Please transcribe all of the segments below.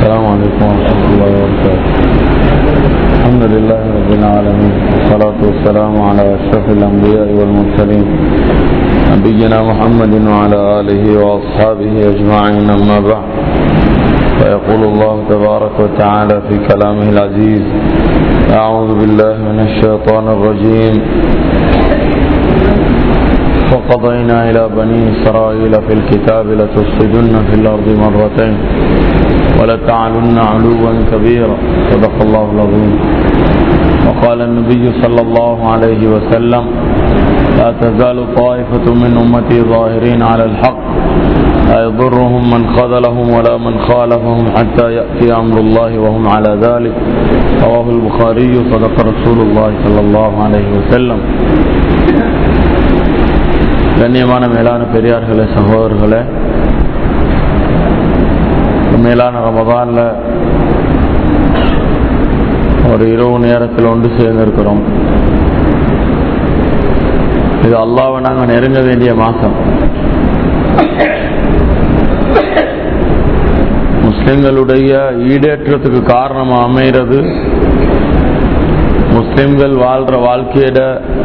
السلام عليكم ورحمة الله وبركاته الحمد لله رب العالمين والصلاة والسلام على أشرف الأنبياء والمرسلين نبينا محمد وعلى آله وأصحابه أجمعين أما بعد فيقول الله تبارك وتعالى في كلامه العزيز أعوذ بالله من الشيطان الرجيم وقضينا إلى بني إسرائيل في الكتاب لتفسدن في الأرض مرتين ولتعلن علوا كبيرا صدق الله العظيم وقال النبي صلى الله عليه وسلم لا تزال طائفة من أمتي ظاهرين على الحق لا يضرهم من خذلهم ولا من خالفهم حتى يأتي أمر الله وهم على ذلك رواه البخاري صدق رسول الله صلى الله عليه وسلم கண்ணியமான மேலான பெரியார்களே சகோதரர்களே மேலான ரமதான்ல ஒரு இரவு நேரத்தில் ஒன்று சேர்ந்திருக்கிறோம் இது அல்லாவை நாங்கள் நெருங்க வேண்டிய மாசம் முஸ்லிம்களுடைய ஈடேற்றத்துக்கு காரணம் அமைகிறது முஸ்லிம்கள் வாழ்ற வாழ்க்கையிட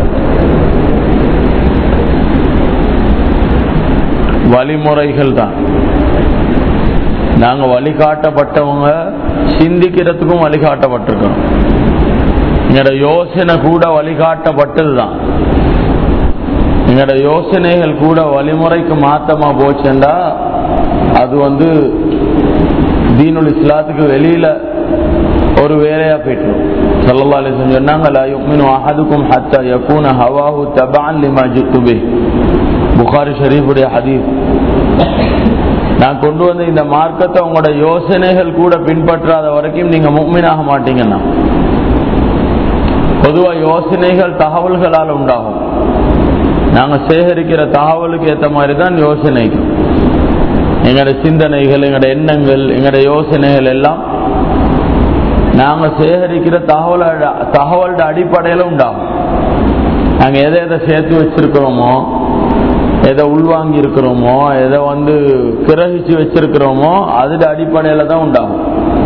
வழிமுறைகள் தான் நாங்க வழிகாட்டப்பட்டவங்க சிந்திக்கிறதுக்கும் வழிகாட்டப்பட்டிருக்கோம் எங்களோட யோசனை கூட வழிகாட்டப்பட்டது தான் எங்களோட யோசனைகள் கூட வழிமுறைக்கு மாத்தமா போச்சுண்டா அது வந்து தீனுல் இஸ்லாத்துக்கு வெளியில ஒரு வேலையா போயிட்டு சல்லா அலிஸ்லம் சொன்னாங்க லா யுக்மினு அஹதுக்கும் ஹத்தா யகூன ஹவாஹு தபான் லிமா ஜித்துபி புகாரி ஷரீஃபுடைய ஹதீஸ் நான் கொண்டு வந்த இந்த மார்க்கத்தை உங்களோட யோசனைகள் கூட பின்பற்றாத வரைக்கும் நீங்க முக்மீனாக மாட்டீங்கன்னா பொதுவா யோசனைகள் தகவல்களால் உண்டாகும் நாங்க சேகரிக்கிற தகவலுக்கு ஏற்ற மாதிரி தான் யோசனைகள் எங்களோட சிந்தனைகள் எங்களோட எண்ணங்கள் எங்களோட யோசனைகள் எல்லாம் நாங்க சேகரிக்கிற தகவல தகவலோட அடிப்படையில உண்டாகும் நாங்க எதை எதை சேர்த்து வச்சிருக்கிறோமோ எதை உள்வாங்கி இருக்கிறோமோ எதை வந்து கிரகிச்சு வச்சிருக்கிறோமோ அதோட அடிப்படையில தான் உண்டாகும்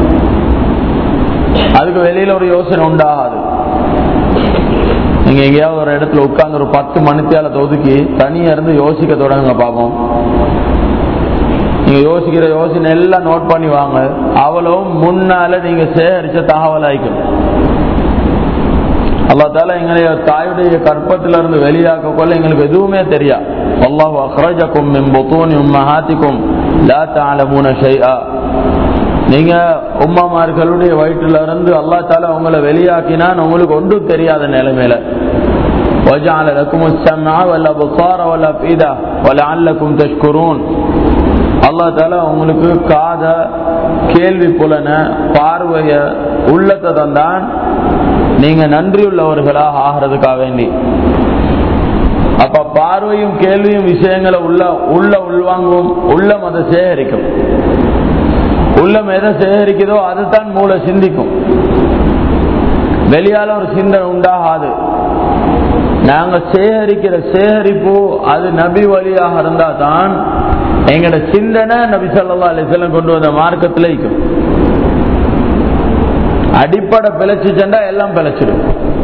அதுக்கு வெளியில ஒரு யோசனை உண்டாகாது நீங்க எங்கேயாவது ஒரு இடத்துல உட்கார்ந்து ஒரு பத்து மணித்தியாலத்தை ஒதுக்கி தனியா இருந்து யோசிக்க தொடங்குங்க பாப்போம் நீங்க யோசிக்கிற யோசனை எல்லாம் நோட் பண்ணி வாங்க அவ்வளவும் முன்னால நீங்க சேகரிச்ச தகவல் ஆயிக்கணும் அல்லா தால எங்களுடைய தாயுடைய கற்பத்தில இருந்து வெளியாக்க கொள்ள எங்களுக்கு எதுவுமே தெரியா அல்லாஹ் அஹ்ரஜக்கும் மின் புத்தூனி உம்மஹாத்திக்கும் லா தஅலமூன ஷைஆ நீங்க உம்மாமார்களுடைய வயிற்றுல இருந்து அல்லா தால உங்களை வெளியாக்கினான் உங்களுக்கு ஒன்றும் தெரியாத நிலைமையில وجعل لكم السمع والابصار والافئده ولعلكم تشكرون அல்லா தால உங்களுக்கு காத கேள்வி புலன பார்வைய உள்ளத்தை தந்தான் நீங்க நன்றியுள்ளவர்களாக ஆகிறதுக்காக வேண்டி அப்ப பார்வையும் கேள்வியும் விஷயங்களை உள்ள உள்ள உள்வாங்கும் உள்ளம் அதை சேகரிக்கும் உள்ளம் எதை சேகரிக்குதோ அதுதான் மூளை சிந்திக்கும் வெளியால ஒரு சிந்தனை உண்டாகாது நாங்க சேகரிக்கிற சேகரிப்பு அது நபி வழியாக இருந்தா தான் எங்களோட சிந்தனை நபி சொல்லா அலிசல்லம் கொண்டு வந்த மார்க்கத்தில் இருக்கும் அடிப்படை பிழைச்சுச்சா எல்லாம் பிழைச்சிடும்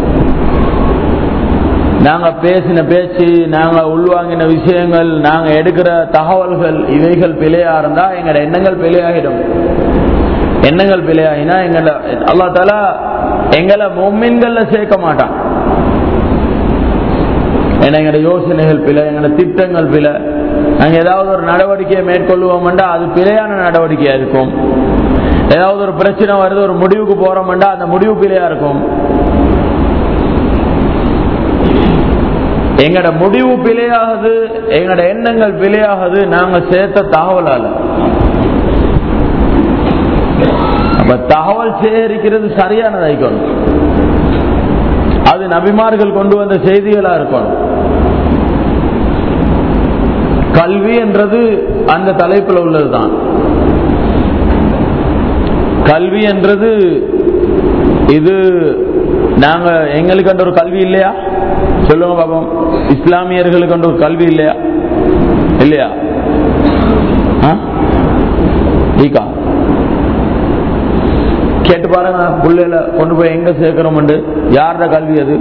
நாங்க பேசின பேச்சு நாங்க உள்வாங்கின விஷயங்கள் நாங்க எடுக்கிற தகவல்கள் இவைகள் பிழையா இருந்தா எங்களோட எண்ணங்கள் பிழையாகிடும் எண்ணங்கள் பிழையாகினா எங்களை அல்லா தாலா எங்களை மொம்மின்கள்ல சேர்க்க மாட்டான் ஏன்னா எங்களோட யோசனைகள் பிழை எங்களோட திட்டங்கள் பிழை நாங்க ஏதாவது ஒரு நடவடிக்கையை மேற்கொள்வோம்டா அது பிழையான நடவடிக்கையா இருக்கும் ஏதாவது ஒரு பிரச்சனை வருது ஒரு முடிவுக்கு போறோம்டா அந்த முடிவு பிழையா இருக்கும் எங்கட முடிவு பிழையாகுது எங்கட எண்ணங்கள் பிழையாகுது நாங்க சேர்த்த தகவலால அப்ப தகவல் சேகரிக்கிறது சரியானதாய்க்கணும் அது நபிமார்கள் கொண்டு வந்த செய்திகளா இருக்கணும் கல்வி என்றது அந்த தலைப்பில் உள்ளதுதான் கல்வி என்றது இது நாங்க எங்களுக்கு அந்த ஒரு கல்வி இல்லையா சொல்லுங்க பாப்போம் இஸ்லாமியர்களுக்கு அந்த ஒரு கல்வி இல்லையா இல்லையா ஈகா கேட்டு பாருங்க பிள்ளைல கொண்டு போய் எங்க சேர்க்கிறோம் யாரோட கல்வி அது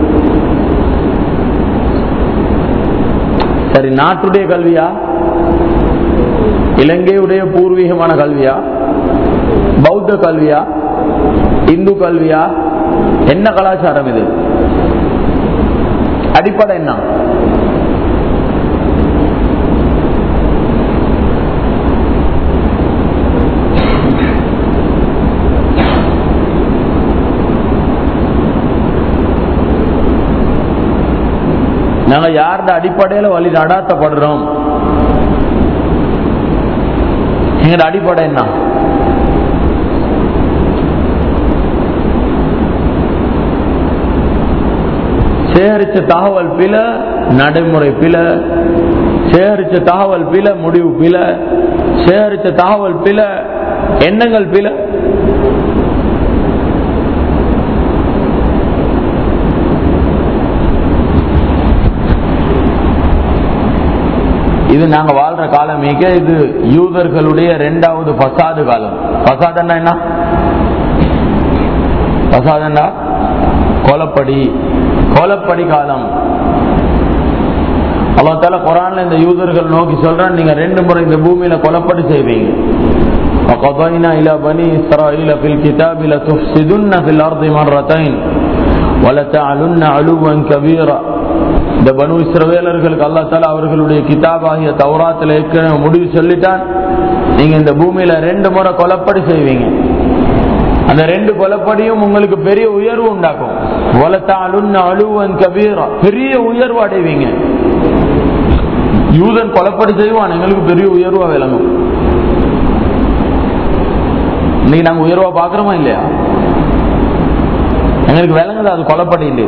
சரி நாட்டுடைய கல்வியா இலங்கையுடைய பூர்வீகமான கல்வியா பௌத்த கல்வியா இந்து கல்வியா என்ன கலாச்சாரம் இது அடிப்படை என்ன நாங்க யாரோட அடிப்படையில வழி நடாத்தப்படுறோம் எங்களோட அடிப்படை என்ன சேகரிச்ச தகவல் பில நடைமுறை பில சேகரிச்ச தகவல் பில முடிவு பில சேகரிச்ச தகவல் பில எண்ணங்கள் பில இது நாங்க வாழ்ற காலம் மிக இது யூதர்களுடைய இரண்டாவது பசாது காலம் பசாதன்னா என்ன பசாதன்னா கொலப்படி கொலப்படி காலம் அல்லாஹ் தால குரான்ல இந்த யூதர்கள் நோக்கி சொல்றான் நீங்க ரெண்டு முறை இந்த பூமியில கொலப்படி செய்வீங்க وقضينا إلى بني إسرائيل في الكتاب لتفسدن في الأرض مرتين ولتعلن علوا كبيرا இந்த பனு இஸ்ரவேலர்களுக்கு அல்லா தாலா அவர்களுடைய கிதாபாகிய தௌராத்தில் ஏற்கனவே முடிவு சொல்லிட்டான் நீங்க இந்த பூமியில ரெண்டு முறை கொலப்படி செய்வீங்க அந்த ரெண்டு கொலப்படியும் உங்களுக்கு பெரிய உயர்வு உண்டாக்கும் வளத்தாலுன் அழுவன் கபீரா பெரிய உயர்வு அடைவீங்க யூதன் கொலப்படி செய்வான் எங்களுக்கு பெரிய உயர்வா விளங்கும் இன்னைக்கு நாங்க உயர்வா பாக்குறோமா இல்லையா எங்களுக்கு விளங்குது அது கொலப்படி இல்லையே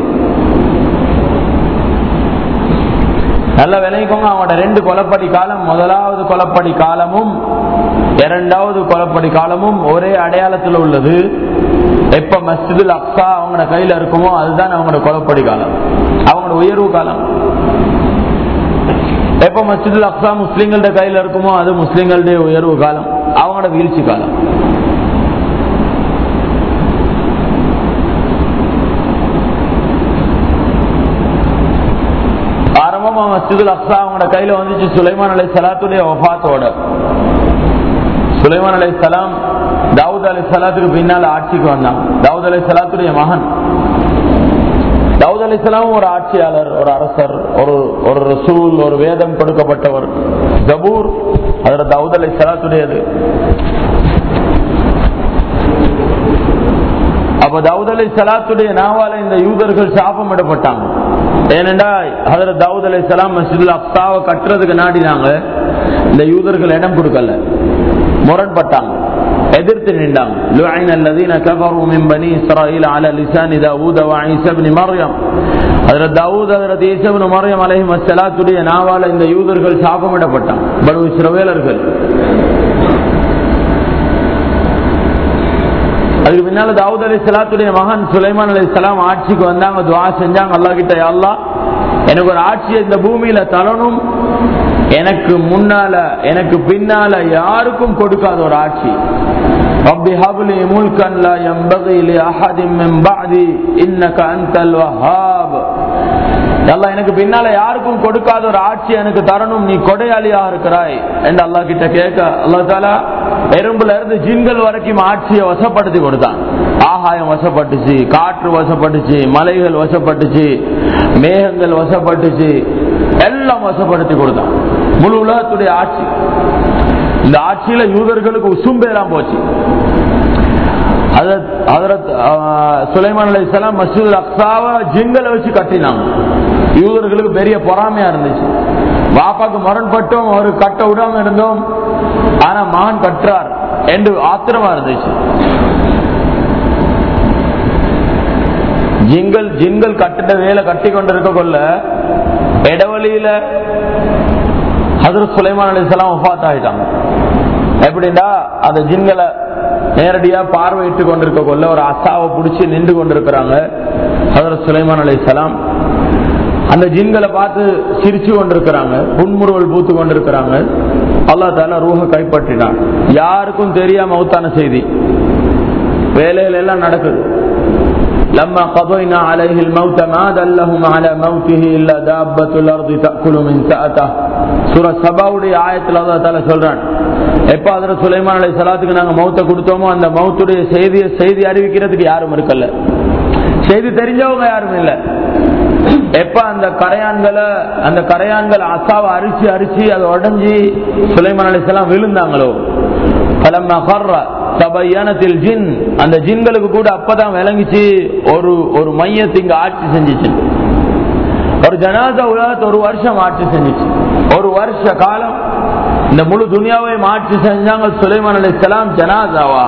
நல்லா விளங்கிக்கோங்க அவனோட ரெண்டு கொலப்படி காலம் முதலாவது கொலப்படி காலமும் இரண்டாவது கொலப்படி காலமும் ஒரே அடையாளத்தில் உள்ளது எப்ப மஸ்ஜிதுல் அக்ஸா அவங்களோட கையில இருக்குமோ அதுதான் அவங்களோட கொலப்படி காலம் அவங்களோட உயர்வு காலம் எப்ப மஸ்ஜிதுல் அக்ஸா முஸ்லீம்களோட கையில இருக்குமோ அது முஸ்லீம்களுடைய உயர்வு காலம் அவங்களோட வீழ்ச்சி காலம் ஆரம்பமா மஸ்ஜிதுல் அக்ஸா அவங்களோட கையில வந்துச்சு சுலைமான் அலை சலாத்துடைய ஒஃபாத்தோட சுலைமான் அலை சலாம் தாவூத் அலை சலாத்துக்கு பின்னால் ஆட்சிக்கு வந்தாங்க தாவூத் அலை சலாத்துடைய மகன் தாவூத் அலை சலாம் ஒரு ஆட்சியாளர் ஒரு அரசர் ஒரு ஒரு ரசூல் ஒரு வேதம் கொடுக்கப்பட்டவர் ஜபூர் அதில் தாவூத் அலை சலாத்துடையது அப்ப தாவூத் அலை சலாத்துடைய நாவால இந்த யூதர்கள் சாபமிடப்பட்டாங்க ஏனென்றா ஹதரத் தாவூத் அலை சலாம் மஸ்ஜிதுல் அக்ஸாவை கட்டுறதுக்கு நாடினாங்க இந்த யூதர்கள் இடம் கொடுக்கல முரண்பட்டாங்க எதிர்த்து நின்றாங்க لعن الذين كفروا من بني اسرائيل على لسان داوود وعيسى بن مريم ஹதரத் தாவூத் ஹதரத் ஈசா இப்னு மரியம் அலைஹிம் அஸ்ஸலாத்துடைய நாவால இந்த யூதர்கள் சாபமிடப்பட்டாங்க பனு இஸ்ரவேலர்கள் அதுக்கு பின்னால தாவூத் அலி சலாத்துடைய மகன் சுலைமான் அலி சலாம் ஆட்சிக்கு வந்தாங்க துவா செஞ்சாங்க அல்லா கிட்ட அல்லா எனக்கு ஒரு ஆட்சியை இந்த பூமியில தரணும் எனக்கு முன்னால எனக்கு பின்னால யாருக்கும் கொடுக்காத ஒரு ஆட்சி رب هب لي ملكا لا ينبغي لأحد من بعدي إنك أنت الوهاب அல்லாஹ் எனக்கு பின்னால யாருக்கும் கொடுக்காத ஒரு ஆட்சி எனக்கு தரணும் நீ கொடையாளியா இருக்கிறாய் என்று அல்லா கிட்ட கேட்க அல்லா தாலா எறும்புல இருந்து ஜின்கள் வரைக்கும் ஆட்சியை வசப்படுத்தி கொடுத்தான் ஆகாயம் வசப்பட்டுச்சு காற்று வசப்பட்டுச்சு மலைகள் வசப்பட்டுச்சு மேகங்கள் வசப்பட்டுச்சு எல்லாம் வசப்படுத்தி கொடுத்தான் முழு உலகத்துடைய ஆட்சி இந்த ஆட்சியில யூதர்களுக்கு உசும்பேலாம் போச்சு சுலைமான் அலி இஸ்லாம் மசூத் அக்சாவை ஜிங்களை வச்சு கட்டினாங்க யூதர்களுக்கு பெரிய பொறாமையா இருந்துச்சு பாப்பாக்கு முரண்பட்டும் ஒரு கட்ட விடாம இருந்தோம் ஆனா மகன் கட்டுறார் என்று ஆத்திரமா இருந்துச்சு ஜிங்கள் ஜிங்கள் கட்டிட வேலை கட்டி கொண்டிருக்க கொள்ள இடவழியில ஹசரத் சுலைமான் அலி இஸ்லாம் ஒஃபாத் ஆயிட்டாங்க எப்படின்னா அந்த ஜின்களை நேரடியா பார்வையிட்டு கொண்டிருக்க கொள்ள ஒரு அசாவை பிடிச்சி நின்று கொண்டிருக்கிறாங்க ஹசரத் சுலைமான் அலி இஸ்லாம் அந்த ஜின்களை பார்த்து சிரிச்சு கொண்டிருக்கிறாங்க புன்முறுவல் பூத்து கொண்டிருக்கிறாங்க அல்லா தால ரூஹ கைப்பற்றினான் யாருக்கும் தெரியாம மௌத்தான செய்தி வேலைகள் எல்லாம் நடக்குது لما قضينا عليه الموت ما دلهم على موته إلا دابة الأرض تأكل من سأته சூர சபாவுடைய ஆயத்தில் அல்லா தால சொல்றான் எப்ப அதுல சுலைமான் அலை சலாத்துக்கு நாங்க மௌத்த கொடுத்தோமோ அந்த மௌத்துடைய செய்தியை செய்தி அறிவிக்கிறதுக்கு யாரும் இருக்கல செய்தி தெரிஞ்சவங்க யாரும் இல்ல எப்ப அந்த கரையான்களை அந்த கரையான்கள் அசாவை அரிச்சு அரிச்சு அதை உடஞ்சி சுலைமான் அலை சலாம் விழுந்தாங்களோ பலம்மா கர்ற சபையானத்தில் ஜின் அந்த ஜின்களுக்கு கூட அப்பதான் விளங்கிச்சு ஒரு ஒரு மையத்தை இங்க ஆட்சி செஞ்சிச்சு ஒரு ஜனாதா உலகத்தை ஒரு வருஷம் ஆட்சி செஞ்சிச்சு ஒரு வருஷ காலம் இந்த முழு துனியாவையும் ஆட்சி செஞ்சாங்க சுலைமான் அலி இஸ்லாம் ஜனாதாவா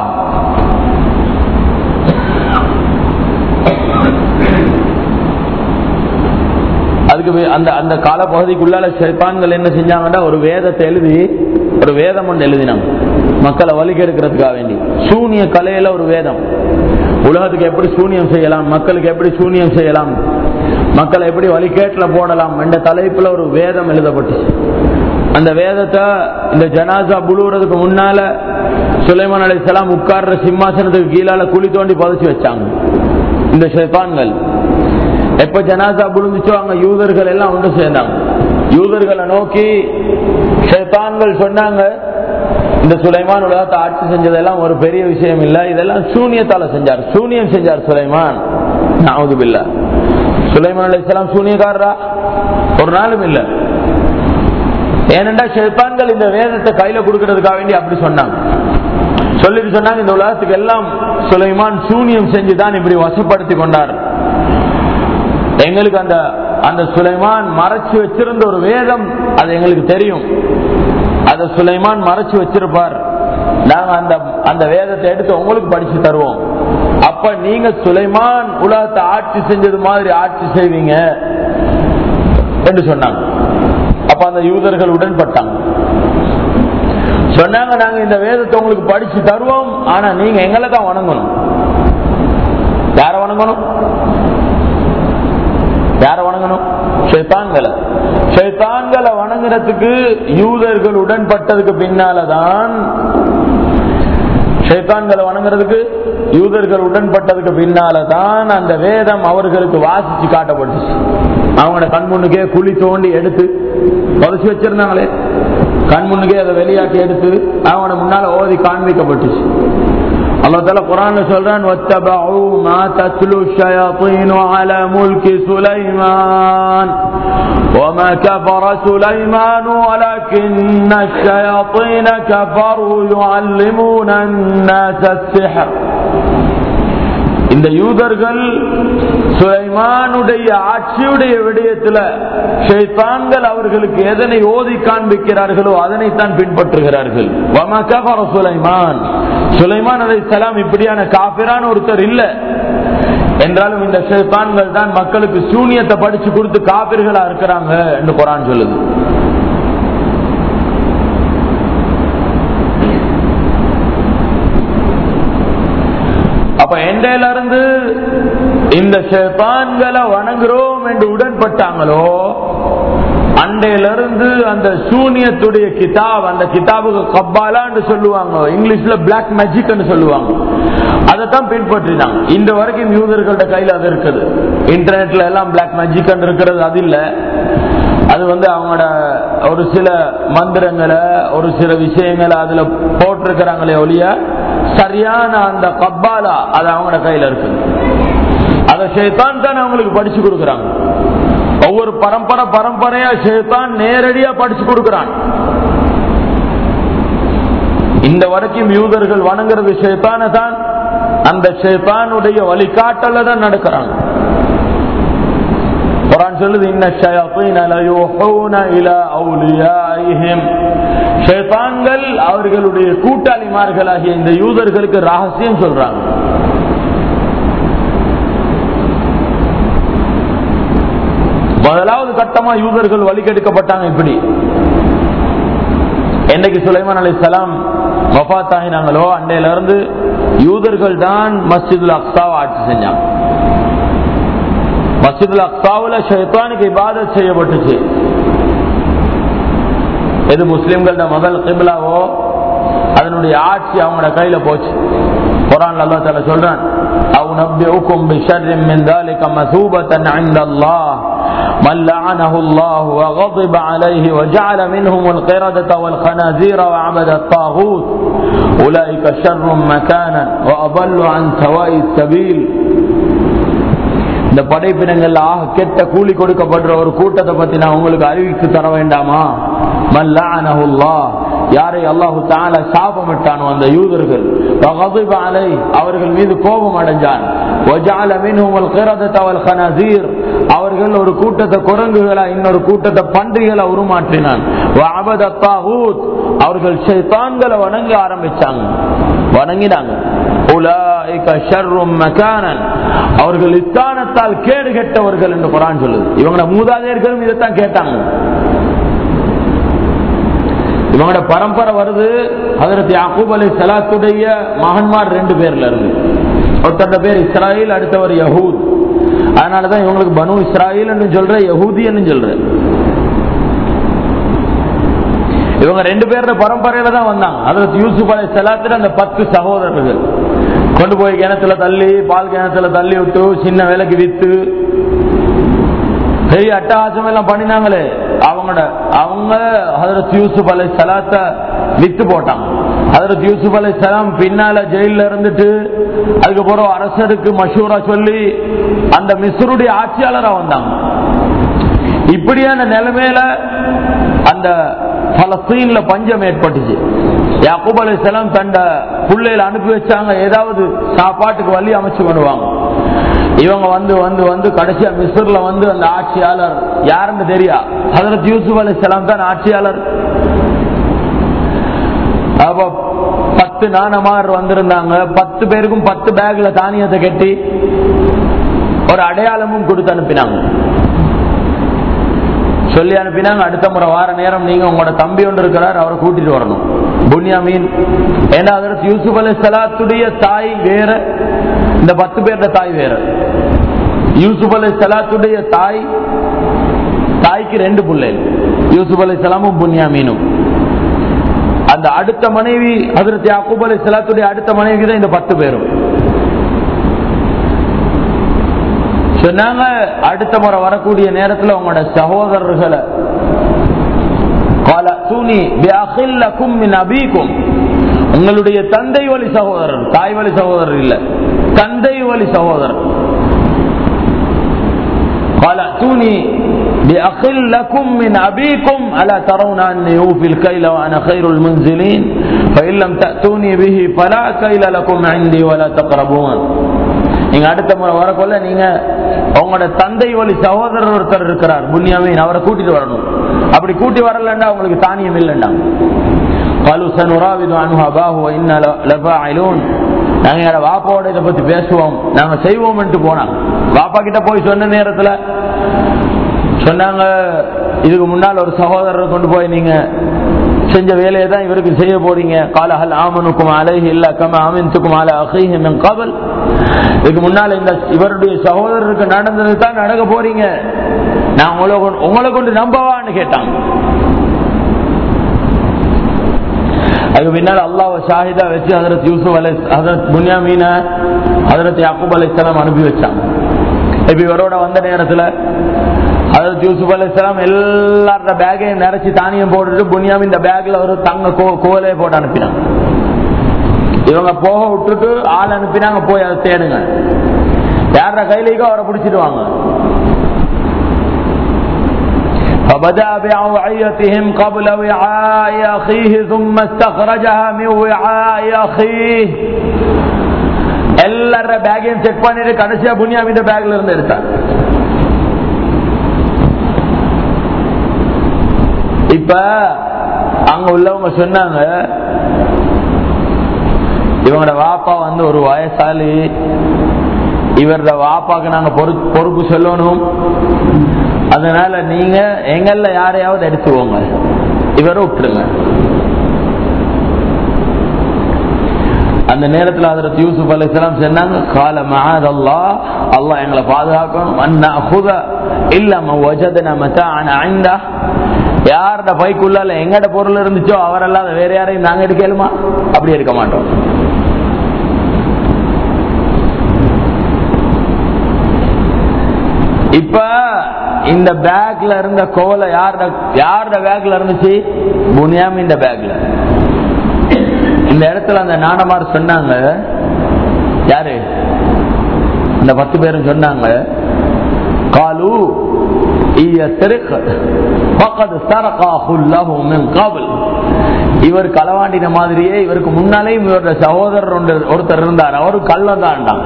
அதுக்கு அந்த அந்த கால பகுதிக்குள்ளால ஷைத்தான்கள் என்ன செஞ்சாங்கன்னா ஒரு வேதத்தை எழுதி ஒரு வேதம் ஒன்று எழுதினாங்க மக்களை வலிகெடுக்கிறதுக்காக வேண்டி சூனிய கலையில ஒரு வேதம் உலகத்துக்கு எப்படி சூனியம் செய்யலாம் மக்களுக்கு எப்படி சூனியம் செய்யலாம் மக்களை எப்படி வழிகேட்டுல போடலாம் என்ற தலைப்புல ஒரு வேதம் எழுதப்பட்டுச்சு அந்த வேதத்தை இந்த ஜனாசா புழுவுறதுக்கு முன்னால சுலைமான் அலி சலாம் உட்கார்ற சிம்மாசனத்துக்கு கீழால குழி தோண்டி புதைச்சு வச்சாங்க இந்த ஷைத்தான்கள் எப்ப ஜனாசா புழுந்துச்சோ அங்க யூதர்கள் எல்லாம் ஒன்று சேர்ந்தாங்க யூதர்களை நோக்கி ஷைத்தான்கள் சொன்னாங்க இந்த சுலைமான் உலகத்தை ஆட்சி செஞ்சதெல்லாம் ஒரு பெரிய விஷயம் இல்ல இதெல்லாம் சூனியத்தால செஞ்சார் சூனியம் செஞ்சார் சுலைமான் நாவுதுபில்லா சுலைமான் அலி இஸ்லாம் சூனியக்காரரா ஒரு நாளும் இல்ல ஏனென்றா ஷெய்தான்கள் இந்த வேதத்தை கையில கொடுக்கறதுக்காக வேண்டி அப்படி சொன்னாங்க சொல்லிட்டு சொன்னாங்க இந்த உலகத்துக்கு எல்லாம் சுலைமான் சூனியம் செஞ்சுதான் இப்படி வசப்படுத்தி கொண்டார் எங்களுக்கு அந்த அந்த சுலைமான் மறைச்சு வச்சிருந்த ஒரு வேதம் அது எங்களுக்கு தெரியும் அதை சுலைமான் மறைச்சு வச்சிருப்பார் நாங்க அந்த அந்த வேதத்தை எடுத்து உங்களுக்கு படிச்சு தருவோம் அப்ப நீங்க சுலைமான் உலகத்தை ஆட்சி செஞ்சது மாதிரி ஆட்சி செய்வீங்க என்று சொன்னாங்க அப்ப அந்த யூதர்கள் உடன்பட்டாங்க சொன்னாங்க நாங்க இந்த வேதத்தை உங்களுக்கு படிச்சு தருவோம் ஆனா நீங்க எங்களை தான் வணங்கணும் யார வணங்கணும் யார வணங்கணும் ஷைத்தான்களை ஷைத்தான்களை வணங்குறதுக்கு யூதர்கள் உடன்பட்டதுக்கு பின்னாலதான் ஷைத்தான்களை வணங்குறதுக்கு யூதர்கள் உடன்பட்டதுக்கு பின்னாலதான் அந்த வேதம் அவர்களுக்கு வாசிச்சு காட்டப்பட்டுச்சு அவங்களோட கண் முன்னுக்கே குழி தோண்டி எடுத்து புதைச்சு வச்சிருந்தாங்களே கண் முன்னுக்கே அதை வெளியாக்கி எடுத்து அவங்களோட முன்னால ஓதி காண்பிக்கப்பட்டுச்சு الله تعالى قرآن سلطان واتبعوا ما تتلو الشياطين على ملك سليمان وما كفر سليمان ولكن الشياطين كفروا يعلمون الناس السحر இந்த யூதர்கள் சுலைமானுடைய ஆட்சியுடைய விடயத்துல ஷைத்தான்கள் அவர்களுக்கு எதனை ஓதி காண்பிக்கிறார்களோ அதனைத்தான் பின்பற்றுகிறார்கள் சுலைமான் சுலைமான் அலை சலாம் இப்படியான காபிரான ஒருத்தர் இல்ல என்றாலும் இந்த ஷைத்தான்கள் தான் மக்களுக்கு சூனியத்தை படிச்சு கொடுத்து காபிர்களா இருக்கிறாங்க என்று குரான் சொல்லுது அப்ப எண்டையில இருந்து இந்த ஷேத்தான்களை வணங்குறோம் என்று உடன்பட்டாங்களோ அண்டையிலிருந்து அந்த சூனியத்துடைய கிதாப் அந்த கிதாபுக்கு கப்பாலான்னு சொல்லுவாங்க இங்கிலீஷ்ல பிளாக் மேஜிக் சொல்லுவாங்க அதைத்தான் பின்பற்றினாங்க இந்த வரைக்கும் யூதர்களோட கையில அது இருக்குது இன்டர்நெட்ல எல்லாம் பிளாக் மேஜிக் இருக்கிறது அது இல்ல அது வந்து அவங்களோட ஒரு சில மந்திரங்களை ஒரு சில விஷயங்களை அதுல போட்டிருக்கிறாங்களே ஒழிய சரியான அந்த கப்பாலா அது அவங்களோட கையில இருக்கு அதை ஷேத்தான் தான் அவங்களுக்கு படிச்சு கொடுக்கறாங்க ஒவ்வொரு பரம்பரை பரம்பரையா ஷேத்தான் நேரடியா படிச்சு கொடுக்கறான் இந்த வரைக்கும் யூதர்கள் வணங்குறது ஷேத்தான தான் அந்த ஷேத்தானுடைய வழிகாட்டல தான் நடக்கிறாங்க குரான் சொல்லுது இன்ன ஷயாத்தீன லயூஹூன இலா அவுலியாயிஹிம் ஷைத்தான்கள் அவர்களுடைய கூட்டாளிமார்களாகிய இந்த யூதர்களுக்கு ரகசியம் சொல்றாங்க முதலாவது கட்டமா யூதர்கள் வழிகெடுக்கப்பட்டாங்க இப்படி என்னைக்கு சுலைமான் அலி சலாம் வஃத் ஆகினாங்களோ அண்டையில இருந்து யூதர்கள் தான் மஸ்ஜிதுல் அக்சாவை ஆட்சி செஞ்சாங்க மஸ்ஜிதுல் அக்சாவுல ஷைத்தானுக்கு இபாதத் செய்யப்பட்டுச்சு எது முஸ்லிம்களோட முதல் கிபிலாவோ அதனுடைய ஆட்சி அவங்களோட கையில போச்சு குரான் அல்லா தால சொல்றான் أو نبئكم بشر من ذلك مثوبة عند الله من لعنه الله وغضب عليه وجعل منهم القردة والخنازير وعبد الطاغوت أولئك شر مكانا وأضل عن سواء السبيل இந்த படைப்பினங்கள் ஆக கெட்ட கூலி கொடுக்கப்படுற ஒரு கூட்டத்தை பத்தி நான் உங்களுக்கு அறிவித்து தர வேண்டாமா மல்லானஹுல்லா யாரை அல்லாஹு தால சாபமிட்டானோ அந்த யூதர்கள் வகதிப அலை அவர்கள் மீது கோபம் அடைஞ்சான் وجعل منهم القردة والخنازير அவர்கள் ஒரு கூட்டத்தை குரங்குகளா இன்னொரு கூட்டத்தை பன்றிகளை உருமாற்றினான் وعبد الطاغوت அவர்கள் ஷைத்தான்களை வணங்க ஆரம்பிச்சாங்க வணங்கினாங்க உலாயிக ஷர்ரும் மகானன் அவர்கள் இஸ்தானத்தால் கேடு கெட்டவர்கள் என்று குரான் சொல்லுது இவங்களோட மூதாதையர்களும் இதைத்தான் கேட்டாங்க இவங்களோட பரம்பரை வருது அதற்கு யாக்கூப் அலி சலாத்துடைய மகன்மார் ரெண்டு பேர்ல இருந்து ஒருத்தர் பேர் இஸ்ராயில் அடுத்தவர் யஹூத் அதனாலதான் இவங்களுக்கு பனு இஸ்ராயில் என்று சொல்ற யஹூதி சொல்ற இவங்க ரெண்டு பேரோட பரம்பரையில தான் வந்தாங்க அதற்கு யூசுப் அலி சலாத்துல அந்த பத்து சகோதரர்கள் கொண்டு போய் கிணத்துல தள்ளி பால் கிணத்துல தள்ளி விட்டு சின்ன விலைக்கு வித்து பெரிய அட்டகாசம் எல்லாம் பண்ணினாங்களே அவங்களோட அவங்க ஹதரத் யூசுப் அலை சலாத்த வித்து போட்டாங்க ஹதரத் யூசுப் அலை சலாம் பின்னால ஜெயில இருந்துட்டு அதுக்கப்புறம் அரசருக்கு மஷூரா சொல்லி அந்த மிஸ்ருடைய ஆட்சியாளரா வந்தாங்க இப்படியான நிலைமையில அந்த பலஸ்தீன்ல பஞ்சம் ஏற்பட்டுச்சு யாக்கூப் அலி சலாம் தண்ட பிள்ளையில அனுப்பி வச்சாங்க ஏதாவது சாப்பாட்டுக்கு வழி அமைச்சு பண்ணுவாங்க இவங்க வந்து வந்து வந்து கடைசியா மிஸ்ர்ல வந்து அந்த ஆட்சியாளர் யாருன்னு தெரியா ஹதரத் யூசுப் அலி சலாம் தான் ஆட்சியாளர் அப்ப பத்து நாணமார் வந்திருந்தாங்க பத்து பேருக்கும் பத்து பேக்ல தானியத்தை கட்டி ஒரு அடையாளமும் கொடுத்து அனுப்பினாங்க சொல்லி அனுப்பினாங்க அடுத்த முறை வார நேரம் நீங்க உங்களோட தம்பி ஒன்று இருக்கிறார் அவரை கூட்டிட்டு வரணும் புன்யாமீன் ஏன்னா அதற்கு யூசுப் அலி சலாத்துடைய தாய் வேற இந்த பத்து பேர்ட தாய் வேற யூசுப் அலி சலாத்துடைய தாய் தாய்க்கு ரெண்டு பிள்ளைகள் யூசுப் அலி சலாமும் புன்யாமீனும் அந்த அடுத்த மனைவி அதற்கு யாக்கூப் அலி சலாத்துடைய அடுத்த மனைவி தான் இந்த பத்து பேரும் சொன்னாங்க அடுத்த முறை வரக்கூடிய நேரத்தில் உங்களோட சகோதரர்களை உங்களுடைய தந்தை வழி சகோதரர் தாய் வழி சகோதரர் இல்ல தந்தை வழி சகோதரர் قال ائتوني بأخ لكم من أبيكم ألا ترون أني أوفي الكيل وأنا خير المنزلين فإن لم تأتوني به فلا كيل لكم عندي ولا تقربون நீங்க அடுத்த முறை வரக்குள்ள நீங்க உங்களோட தந்தை வழி சகோதரர் ஒருத்தர் இருக்கிறார் புண்ணியாமீன் அவரை கூட்டிட்டு வரணும் அப்படி கூட்டி வரலண்டா உங்களுக்கு தானியம் இல்லைண்டா நாங்க வாப்பாவோட இதை பத்தி பேசுவோம் நாங்க செய்வோம் போனாங்க வாப்பா கிட்ட போய் சொன்ன நேரத்துல சொன்னாங்க இதுக்கு முன்னால் ஒரு சகோதரர் கொண்டு போய் நீங்க செஞ்ச வேலையை தான் இவருக்கு செய்ய போறீங்க காலஹல் ஆமனுக்கும் அலைஹி இல்ல கம ஆமின்துக்கும் அல அஹீஹி மின் கபல் இதுக்கு முன்னால இந்த இவருடைய சகோதரருக்கு நடந்தது தான் நடக்க போறீங்க நான் உங்களை கொண்டு உங்களை கொண்டு நம்பவான்னு கேட்டாங்க அதுக்கு பின்னால் அல்லாஹ் ஷாஹிதா வச்சு ஹதரத் யூசுப் அலை ஹதரத் புன்யாமீன ஹதரத் யாக்கூப் அலைசலாம் அனுப்பி வச்சாங்க இப்ப இவரோட வந்த நேரத்துல அதாவது யூசுப் அலி இஸ்லாம் எல்லாரோட பேக்கையும் நிறைச்சி தானியம் போட்டுட்டு புனியாமி இந்த பேக்ல ஒரு தங்க கோலையை போட்டு அனுப்பினாங்க இவங்க போக விட்டுட்டு ஆள் அனுப்பினாங்க போய் அதை தேடுங்க யார கையிலேக்கோ அவரை பிடிச்சிட்டு வாங்க فبدأ بأوعيتهم قبل وعاء أخيه ثم استخرجها من وعاء أخيه எல்லார பேக்கையும் செக் பண்ணிட்டு கடைசியா புனியாமிந்த பேக்ல இருந்து எடுத்தார் இப்ப அங்க உள்ளவங்க சொன்னாங்க இவங்களோட வாப்பா வந்து ஒரு வயசாளி இவரோட வாப்பாக்கு நாங்க பொறுப்பு சொல்லணும் அதனால நீங்க எங்கல்ல யாரையாவது எடுத்துவோங்க இவரை விட்டுருங்க அந்த நேரத்தில் அதற்கு யூசுப் அலி இஸ்லாம் சொன்னாங்க கால மகாத் அல்லா அல்லாஹ் எங்களை பாதுகாக்கணும் அண்ணா அஹுத இல்லாம வஜதன மத்தான ஐந்தா யாரோட பைக்குள்ளால எங்கட பொருள் இருந்துச்சோ அவரெல்லாம் வேற யாரையும் நாங்க எடுக்கலுமா அப்படி இருக்க மாட்டோம் இப்ப இந்த பேக்ல இருந்த கோலை யாரோட யாரோட பேக்ல இருந்துச்சு புனியாமி இந்த பேக்ல இந்த இடத்துல அந்த நாடமார் சொன்னாங்க யாரு இந்த பத்து பேரும் சொன்னாங்க காலு இவர் களவாண்டின மாதிரியே இவருக்கு முன்னாலேயும் இவருடைய சகோதரர் ஒருத்தர் இருந்தார் அவரு கள்ளம் தான்டான்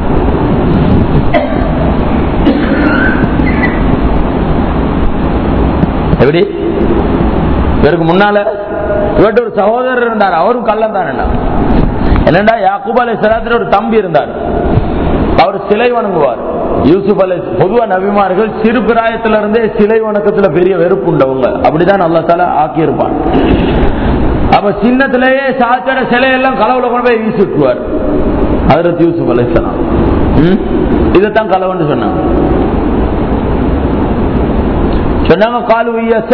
எப்படி இவருக்கு முன்னால இவர்கிட்ட ஒரு சகோதரர் இருந்தார் அவரும் கள்ளம் தான் என்னடா யாக்கூப் அலி சலாத்துல ஒரு தம்பி இருந்தார் அவர் சிலை வணங்குவார் யூசுப் அலி பொதுவா நபிமார்கள் சிறு பிராயத்துல இருந்தே சிலை வணக்கத்துல பெரிய வெறுப்பு உண்டவங்க அப்படிதான் அல்லா தால ஆக்கியிருப்பான் அப்ப சின்னத்திலேயே சாச்சட சிலையெல்லாம் களவுல கொண்டு போய் வீசி விட்டுருவார் அதற்கு யூசுப் அலி சலாம் இதைத்தான் களவுன்னு சொன்னாங்க சொன்னாங்க காலு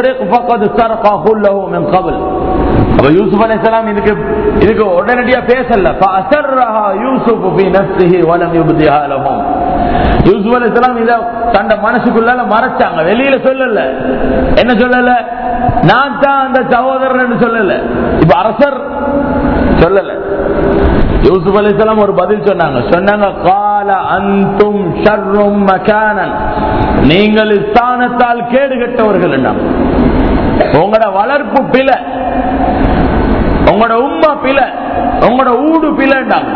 அப்ப யூசுப் அலைஹிஸ்ஸலாம் இதுக்கு இதுக்கு உடனடியா பேசல ஃபஅஸர்ரஹா யூசுப் ஃபீ நஃப்ஸிஹி வலம் யுப்திஹா லஹும் யூசுப் அலைஹிஸ்ஸலாம் இத தண்ட மனசுக்குள்ளால மறைச்சாங்க வெளியில சொல்லல என்ன சொல்லல நான் தான் அந்த சகோதரன் சொல்லல இப்ப அரசர் சொல்லல யூசுப் அலைஹிஸ்ஸலாம் ஒரு பதில் சொன்னாங்க சொன்னாங்க கால அந்தும் ஷர்ரும் மகானன் நீங்கள் ஸ்தானத்தால் கேடு கெட்டவர்கள் என்ன உங்களோட வளர்ப்பு பிழை உங்களோட உம்மா பிழை உங்களோட ஊடு பிழைண்டாங்க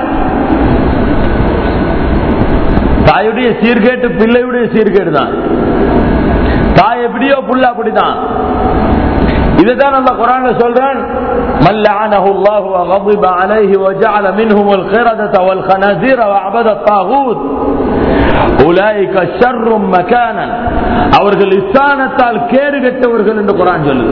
தாயுடைய சீர்கேட்டு பிள்ளையுடைய சீர்கேடு தான் தாய் எப்படியோ புள்ள அப்படிதான் இதுதான் நம்ம குரான்ல சொல்றான் ملعنه الله وغضب عليه وجعل منهم القردة والخنازير وعبد الطاغوت أولئك شر مكانا அவர்கள் இஸ்தானத்தால் கேடு கெட்டவர்கள் என்று குரான் சொல்லுது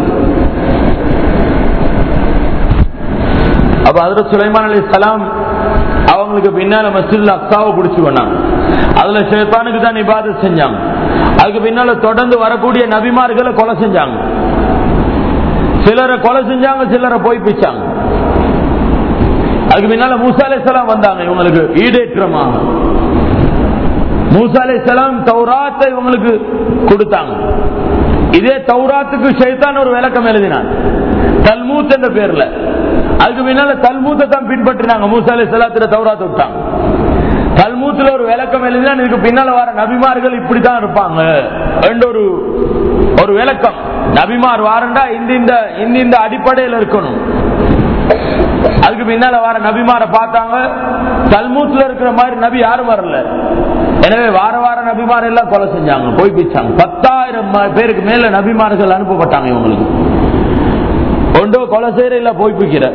அப்ப அதுல சுலைமான் அலி சலாம் அவங்களுக்கு பின்னால மஸ்ஜித் அக்சாவை பிடிச்சு கொண்டாங்க அதுல ஷேத்தானுக்கு தான் இபாதத் செஞ்சாங்க அதுக்கு பின்னால தொடர்ந்து வரக்கூடிய நபிமார்களை கொலை செஞ்சாங்க சிலரை கொலை செஞ்சாங்க சிலரை போய் பிச்சாங்க அதுக்கு பின்னால மூசாலே சலாம் வந்தாங்க இவங்களுக்கு ஈடேற்றமாக மூசாலே சலாம் தௌராத்தை இவங்களுக்கு கொடுத்தாங்க இதே தௌராத்துக்கு ஷைத்தான் ஒரு விளக்கம் எழுதினான் தல்மூத் என்ற பேர்ல அதுக்கு பின்னால தல்மூத்தை தான் பின்பற்றினாங்க மூசாலே சலாத்துல தௌராத் விட்டாங்க தல்மூத்துல ஒரு விளக்கம் எழுதினா இதுக்கு பின்னால வர நபிமார்கள் இப்படித்தான் இருப்பாங்க ஒரு ஒரு விளக்கம் நபிமார் வாரண்டா இந்த இந்த இந்த இந்த அடிப்படையில் இருக்கணும் அதுக்கு பின்னால வர நபிமார பார்த்தாங்க தல்மூத்துல இருக்கிற மாதிரி நபி யாரும் வரல எனவே வார வார நபிமார் எல்லாம் கொலை செஞ்சாங்க போய் பிச்சாங்க பத்தாயிரம் பேருக்கு மேல நபிமார்கள் அனுப்பப்பட்டாங்க இவங்களுக்கு ஒன்றோ கொலை செய்யற இல்ல போய் பிக்கிற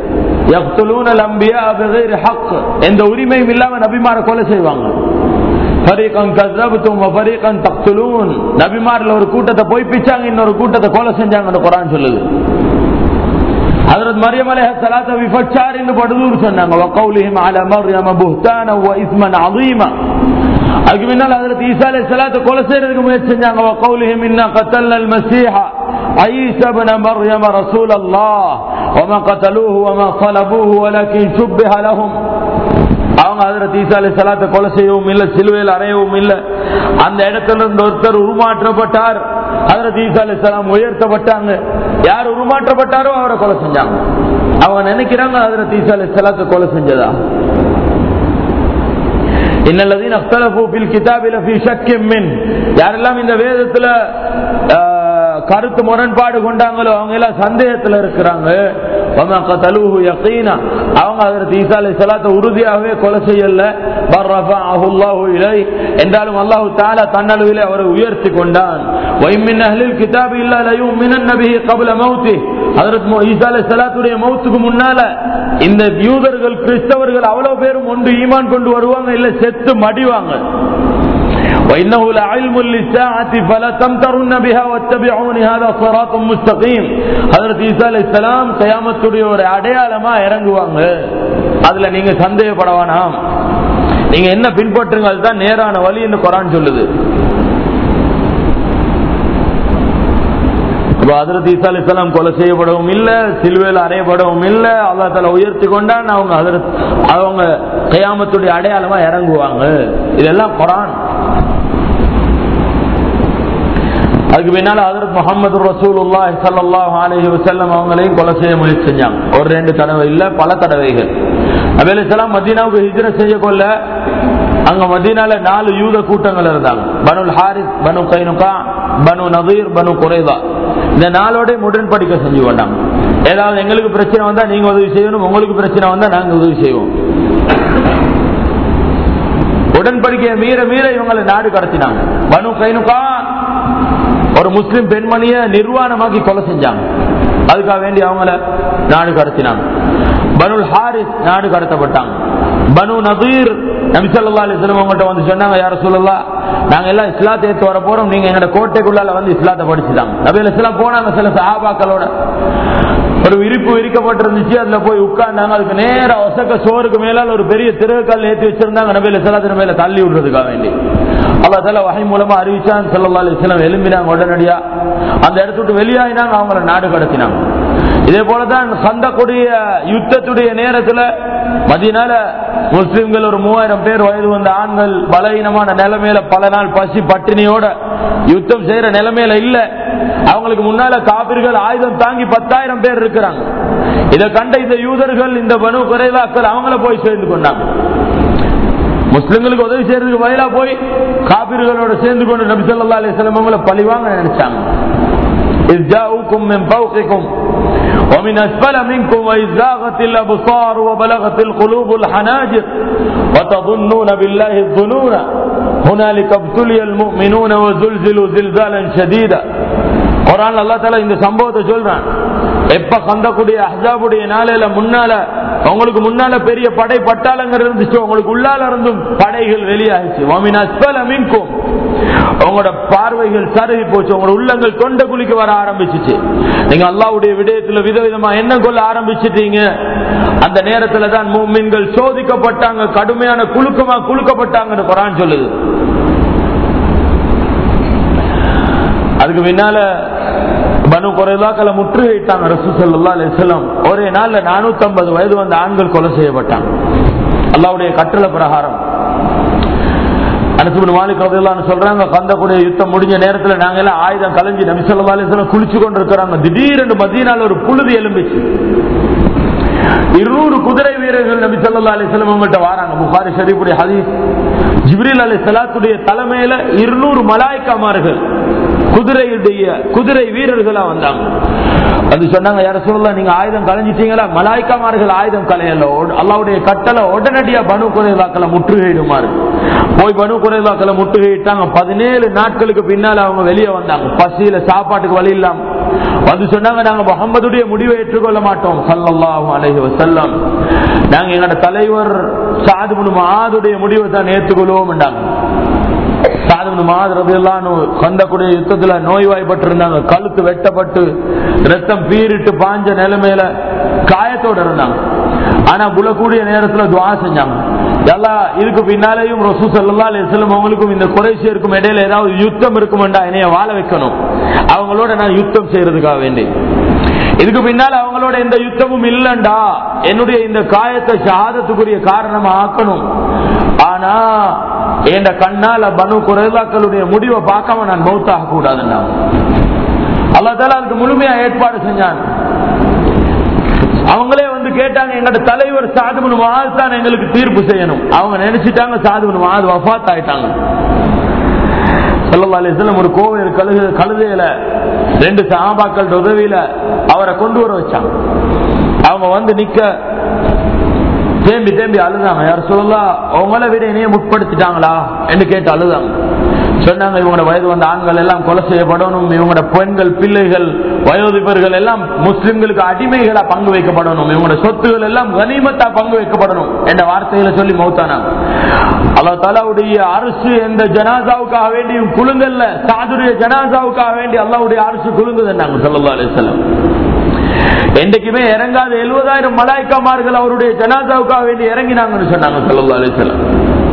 எந்த உரிமையும் இல்லாம நபிமார கொலை செய்வாங்க நபிமாரில் ஒரு கூட்டத்தை போய் பிச்சாங்க இன்னொரு கூட்டத்தை கொலை செஞ்சாங்க குரான் சொல்லுது حضرت مريم عليه الصلاة بفجار إنه بدور سنة وقولهم على مريم بهتانا وإثما عظيما அதுக்கு முன்னால் ஹதரத் ஈசா அலைஹி ஸலாத்து கொலை செய்யறதுக்கு முயற்சி செஞ்சாங்க وقولهم إنا قتلنا المسيح عيسى ابن مريم رسول الله وما قتلوه وما صلبوه ولكن شبه لهم அவங்க ஹதரத் ஈசா அலைஹி ஸலாத்தை கொலை செய்யவும் இல்லை சிலுவையில் அறையவும் இல்லை அந்த இடத்துல இருந்து ஒருத்தர் உருமாற்றப்பட்டார் ஹதரத் ஈசா அலைஹி ஸலாம் உயர்த்தப்பட்டாங்க யார் உருமாற்றப்பட்டாரோ அவரை கொலை செஞ்சாங்க அவங்க நினைக்கிறாங்க ஹதரத் ஈசா அலைஹி ஸலாத்தை கொலை செஞ்சதா இன்னல்லதீன் அக்தலஃபு பில் கிதாபில ஃபீ ஷக்கின் மின் யாரெல்லாம் இந்த வேதத்துல கருத்து முரண்பாடு கொண்டாங்களோ அவங்க எல்லாம் சந்தேகத்துல இருக்கிறாங்க அவங்க அதற்கு ஈசா அலி சலாத்த உறுதியாகவே கொலை செய்யல என்றாலும் அல்லாஹு தாலா தன்னளவிலே அவரை உயர்த்தி கொண்டான் கிதாபு சலாத்துடைய மௌத்துக்கு முன்னால இந்த யூதர்கள் கிறிஸ்தவர்கள் அவ்வளவு பேரும் ஒன்று ஈமான் கொண்டு வருவாங்க இல்ல செத்து மடிவாங்க وإنه لعلم للساعة فلا تمترن بها واتبعوني هذا صراط مستقيم حضرت ஈசா அலைஹிஸ்ஸலாம் கயாமத்துடைய ஒரு அடையாளமா இறங்குவாங்க அதுல நீங்க சந்தேகப்பட வேணாம் நீங்க என்ன பின்பற்றுங்க அதுதான் நேரான வழி என்று குரான் சொல்லுது ஹதரத் ஈசா அலிஸ்லாம் கொலை செய்யப்படவும் இல்லை சிலுவையில் அறையப்படவும் இல்லை அல்லா தலா உயர்த்தி கொண்டான் அவங்க ஹதரத் அவங்க கயாமத்துடைய அடையாளமா இறங்குவாங்க இதெல்லாம் குரான் அதுக்கு பின்னால ஹதரத் முகமது ரசூலுல்லாஹ் ஸல்லல்லாஹு அலைஹி வஸல்லம் அவங்களையும் கொலை செய்ய முயற்சி செஞ்சாங்க ஒரு ரெண்டு தடவை இல்ல பல தடவைகள் நபி அலைஹிஸ்ஸலாம் மதீனாவுக்கு ஹிஜ்ரத் செய்ய கொள்ள அங்க மதீனால நாலு யூத கூட்டங்கள் இருந்தாங்க பனுல் ஹாரிஸ் பனு கைனுகா பனு நதீர் பனு குறைதா இந்த நாளோட உடன்படிக்கை செஞ்சு கொண்டாங்க ஏதாவது எங்களுக்கு பிரச்சனை வந்தா நீங்க உதவி செய்யணும் உங்களுக்கு பிரச்சனை வந்தா நாங்க உதவி செய்வோம் உடன்படிக்கையை மீற மீற இவங்களை நாடு கடத்தினாங்க பனு கைனுகா ஒரு முஸ்லிம் பெண்மணிய நிர்வாணமாக்கி கொலை செஞ்சாங்க அதுக்காக வேண்டி அவங்கள நாடு கடத்தினாங்க பனுல் ஹாரிஸ் நாடு கடத்தப்பட்டாங்க பனு நபீர் நபிசல்லா அலிஸ்லம் அவங்கள்ட்ட வந்து சொன்னாங்க யார சொல்லலாம் நாங்க எல்லாம் இஸ்லாத்தை ஏத்து வர போறோம் நீங்க எங்க கோட்டைக்குள்ளால வந்து இஸ்லாத்தை படிச்சுட்டாங்க நபி அலிஸ்லாம் போனாங்க சில சஹாபாக்களோட ஒரு விரிப்பு விரிக்கப்பட்டிருந்துச்சு அதுல போய் உட்கார்ந்தாங்க அதுக்கு நேர ஒசக்க சோறுக்கு மேலால ஒரு பெரிய திருகக்கல் ஏற்றி வச்சிருந்தாங்க நபி அலிஸ்லாத்தின் மேல தள்ளி விடுறதுக்காக வேண்டி அல்லா தலா வகை மூலமா அறிவிச்சான் சல்லா அலிஸ்லாம் எழும்பினாங்க உடனடியா அந்த இடத்த விட்டு வெளியாகினாங்க அவங்கள நாடு கடத்தினாங்க இதே போலதான் சந்தக்கூடிய யுத்தத்துடைய நேரத்துல மதியனால முஸ்லிம்கள் ஒரு மூவாயிரம் பேர் வயது வந்த ஆண்கள் பலவீனமான நிலைமையில பல நாள் பசி பட்டினியோட யுத்தம் செய்யற நிலைமையில இல்ல அவங்களுக்கு முன்னால காபிர்கள் ஆயுதம் தாங்கி பத்தாயிரம் பேர் இருக்கிறாங்க இதை கண்ட இந்த யூதர்கள் இந்த பனு குறைவாக்கள் அவங்கள போய் சேர்ந்து கொண்டாங்க முஸ்லிம்களுக்கு உதவி செய்யறதுக்கு வயலா போய் காபிர்களோட சேர்ந்து கொண்டு நபி சொல்லா அலிஸ்லாம் அவங்கள பழிவாங்க நினைச்சாங்க إذ جاءوكم من فوقكم ومن أسفل منكم وإذ زاغت الأبصار وبلغت القلوب الحناجر وتظنون بالله الظنون هنالك ابتلي المؤمنون وزلزلوا زلزالا شديدا குரான் அல்லா தால இந்த சம்பவத்தை சொல்றான் எப்ப கந்தக்கூடிய அஹாபுடைய நாளையில முன்னால உங்களுக்கு முன்னால பெரிய படை பட்டாளங்கள் இருந்துச்சு உங்களுக்கு உள்ளால இருந்தும் படைகள் வெளியாகிச்சு மீன்கும் உங்களோட பார்வைகள் சருகி போச்சு உங்களோட உள்ளங்கள் தொண்ட குளிக்க வர ஆரம்பிச்சிச்சு நீங்க அல்லாவுடைய விடயத்துல விதவிதமா என்ன கொள்ள ஆரம்பிச்சிட்டீங்க அந்த நேரத்துல தான் மீன்கள் சோதிக்கப்பட்டாங்க கடுமையான குலுக்கமா குலுக்கப்பட்டாங்கன்னு குரான் சொல்லுது அதுக்கு பின்னால பனு குறைதாக்களை முற்றுகையிட்டாங்க ரசூசல்லா அலிஸ்லாம் ஒரே நாள்ல நானூத்தி ஐம்பது வயது வந்த ஆண்கள் கொலை செய்யப்பட்டாங்க அல்லாவுடைய கட்டளை பிரகாரம் அனுசுபின் மாலிக் ரதியல்லான்னு சொல்றாங்க கந்தக்கூடிய யுத்தம் முடிஞ்ச நேரத்துல நாங்க எல்லாம் ஆயுதம் கலைஞ்சு நபிசல்லா அலிஸ்லாம் குளிச்சு கொண்டு இருக்கிறாங்க திடீரென்று மதியனால ஒரு புழுதி எலும்பிச்சு இருநூறு குதிரை வீரர்கள் நபி சொல்லா அலிஸ்லாம் அவங்கள்ட்ட வராங்க புகாரி ஷரீஃபுடைய ஹதீஸ் ஜிப்ரீல் அலி சலாத்துடைய தலைமையில இருநூறு மலாய்க்காமார்கள் குதிரையுடைய குதிரை வீரர்களா வந்தாங்க அது சொன்னாங்க யார சொல்லலாம் நீங்க ஆயுதம் கலைஞ்சிட்டீங்களா மலாய்க்காமார்கள் ஆயுதம் கலையல அல்லாவுடைய கட்டளை உடனடியா பனு குறைவாக்களை முற்றுகையிடுமாறு போய் பனு குறைவாக்களை முற்றுகையிட்டாங்க பதினேழு நாட்களுக்கு பின்னால அவங்க வெளியே வந்தாங்க பசியில சாப்பாட்டுக்கு வழி இல்லாம வந்து சொன்னாங்க நாங்க முகமதுடைய முடிவை ஏற்றுக்கொள்ள மாட்டோம் சல்லல்லாஹு அலைஹி வஸல்லம் நாங்க எங்களோட தலைவர் சாதுபுன் மாதுடைய முடிவை தான் ஏற்றுக்கொள்வோம் கந்தக்கூடிய யுத்தத்துல நோய்வாய்ப்பட்டிருந்தாங்க கழுத்து வெட்டப்பட்டு ரத்தம் பீரிட்டு பாஞ்ச நிலைமையில காயத்தோட இருந்தாங்க ஆனா புலக்கூடிய நேரத்துல துவா செஞ்சாங்க எல்லா இதுக்கு பின்னாலேயும் ரசூ சல்லா அலிஸ்லம் அவங்களுக்கும் இந்த குறைசியருக்கும் இடையில ஏதாவது யுத்தம் இருக்குமெண்டா என்னைய வாழ வைக்கணும் அவங்களோட நான் யுத்தம் செய்யறதுக்காக வேண்டி இதுக்கு பின்னால் அவங்களோட எந்த யுத்தமும் இல்லண்டா என்னுடைய இந்த காயத்தை ஷஹாதத்துக்குரிய காரணமா ஆக்கணும் ஆனா என் கண்ணால பனு குறைதாக்களுடைய முடிவை பார்க்காம நான் மௌத்தாக கூடாதுன்னா அல்லா தால அதுக்கு முழுமையா ஏற்பாடு செஞ்சான் அவங்களே வந்து கேட்டாங்க எங்களோட தலைவர் சாதுபன் மகாத் தான் எங்களுக்கு தீர்ப்பு செய்யணும் அவங்க நினைச்சிட்டாங்க சாதுபன் மகாத் வஃத் ஆயிட்டாங்க ஒரு கோவில் கழுகு கழுதையில ரெண்டு சாபாக்கள் உதவியில அவரை கொண்டு வர வச்சாங்க அவங்க வந்து நிக்க தேம்பி தேம்பி அழுதாங்க யார் சொல்லலாம் அவங்கள விட இணைய முற்படுத்திட்டாங்களா என்று கேட்டு அழுதாங்க சொன்னாங்க இவங்களோட வயது வந்த ஆண்கள் எல்லாம் கொலை செய்யப்படணும் இவங்களோட பெண்கள் பிள்ளைகள் வயோதிபர்கள் எல்லாம் முஸ்லிம்களுக்கு அடிமைகளா பங்கு வைக்கப்படணும் இவங்களோட சொத்துகள் எல்லாம் கனிமத்தா பங்கு வைக்கப்படணும் என்ற வார்த்தையில சொல்லி மௌத்தானாங்க அல்லா தாலாவுடைய அரசு எந்த ஜனாசாவுக்காக வேண்டியும் குழுங்கல்ல சாதுடைய ஜனாசாவுக்காக வேண்டி அல்லாவுடைய அரசு குழுங்குதுன்னாங்க சொல்லா அலிசல்லாம் என்றைக்குமே இறங்காத எழுபதாயிரம் மலாய்க்காமார்கள் அவருடைய ஜனாதாவுக்காக வேண்டி இறங்கினாங்கன்னு சொன்னாங்க சொல்லா அலிசல்லாம்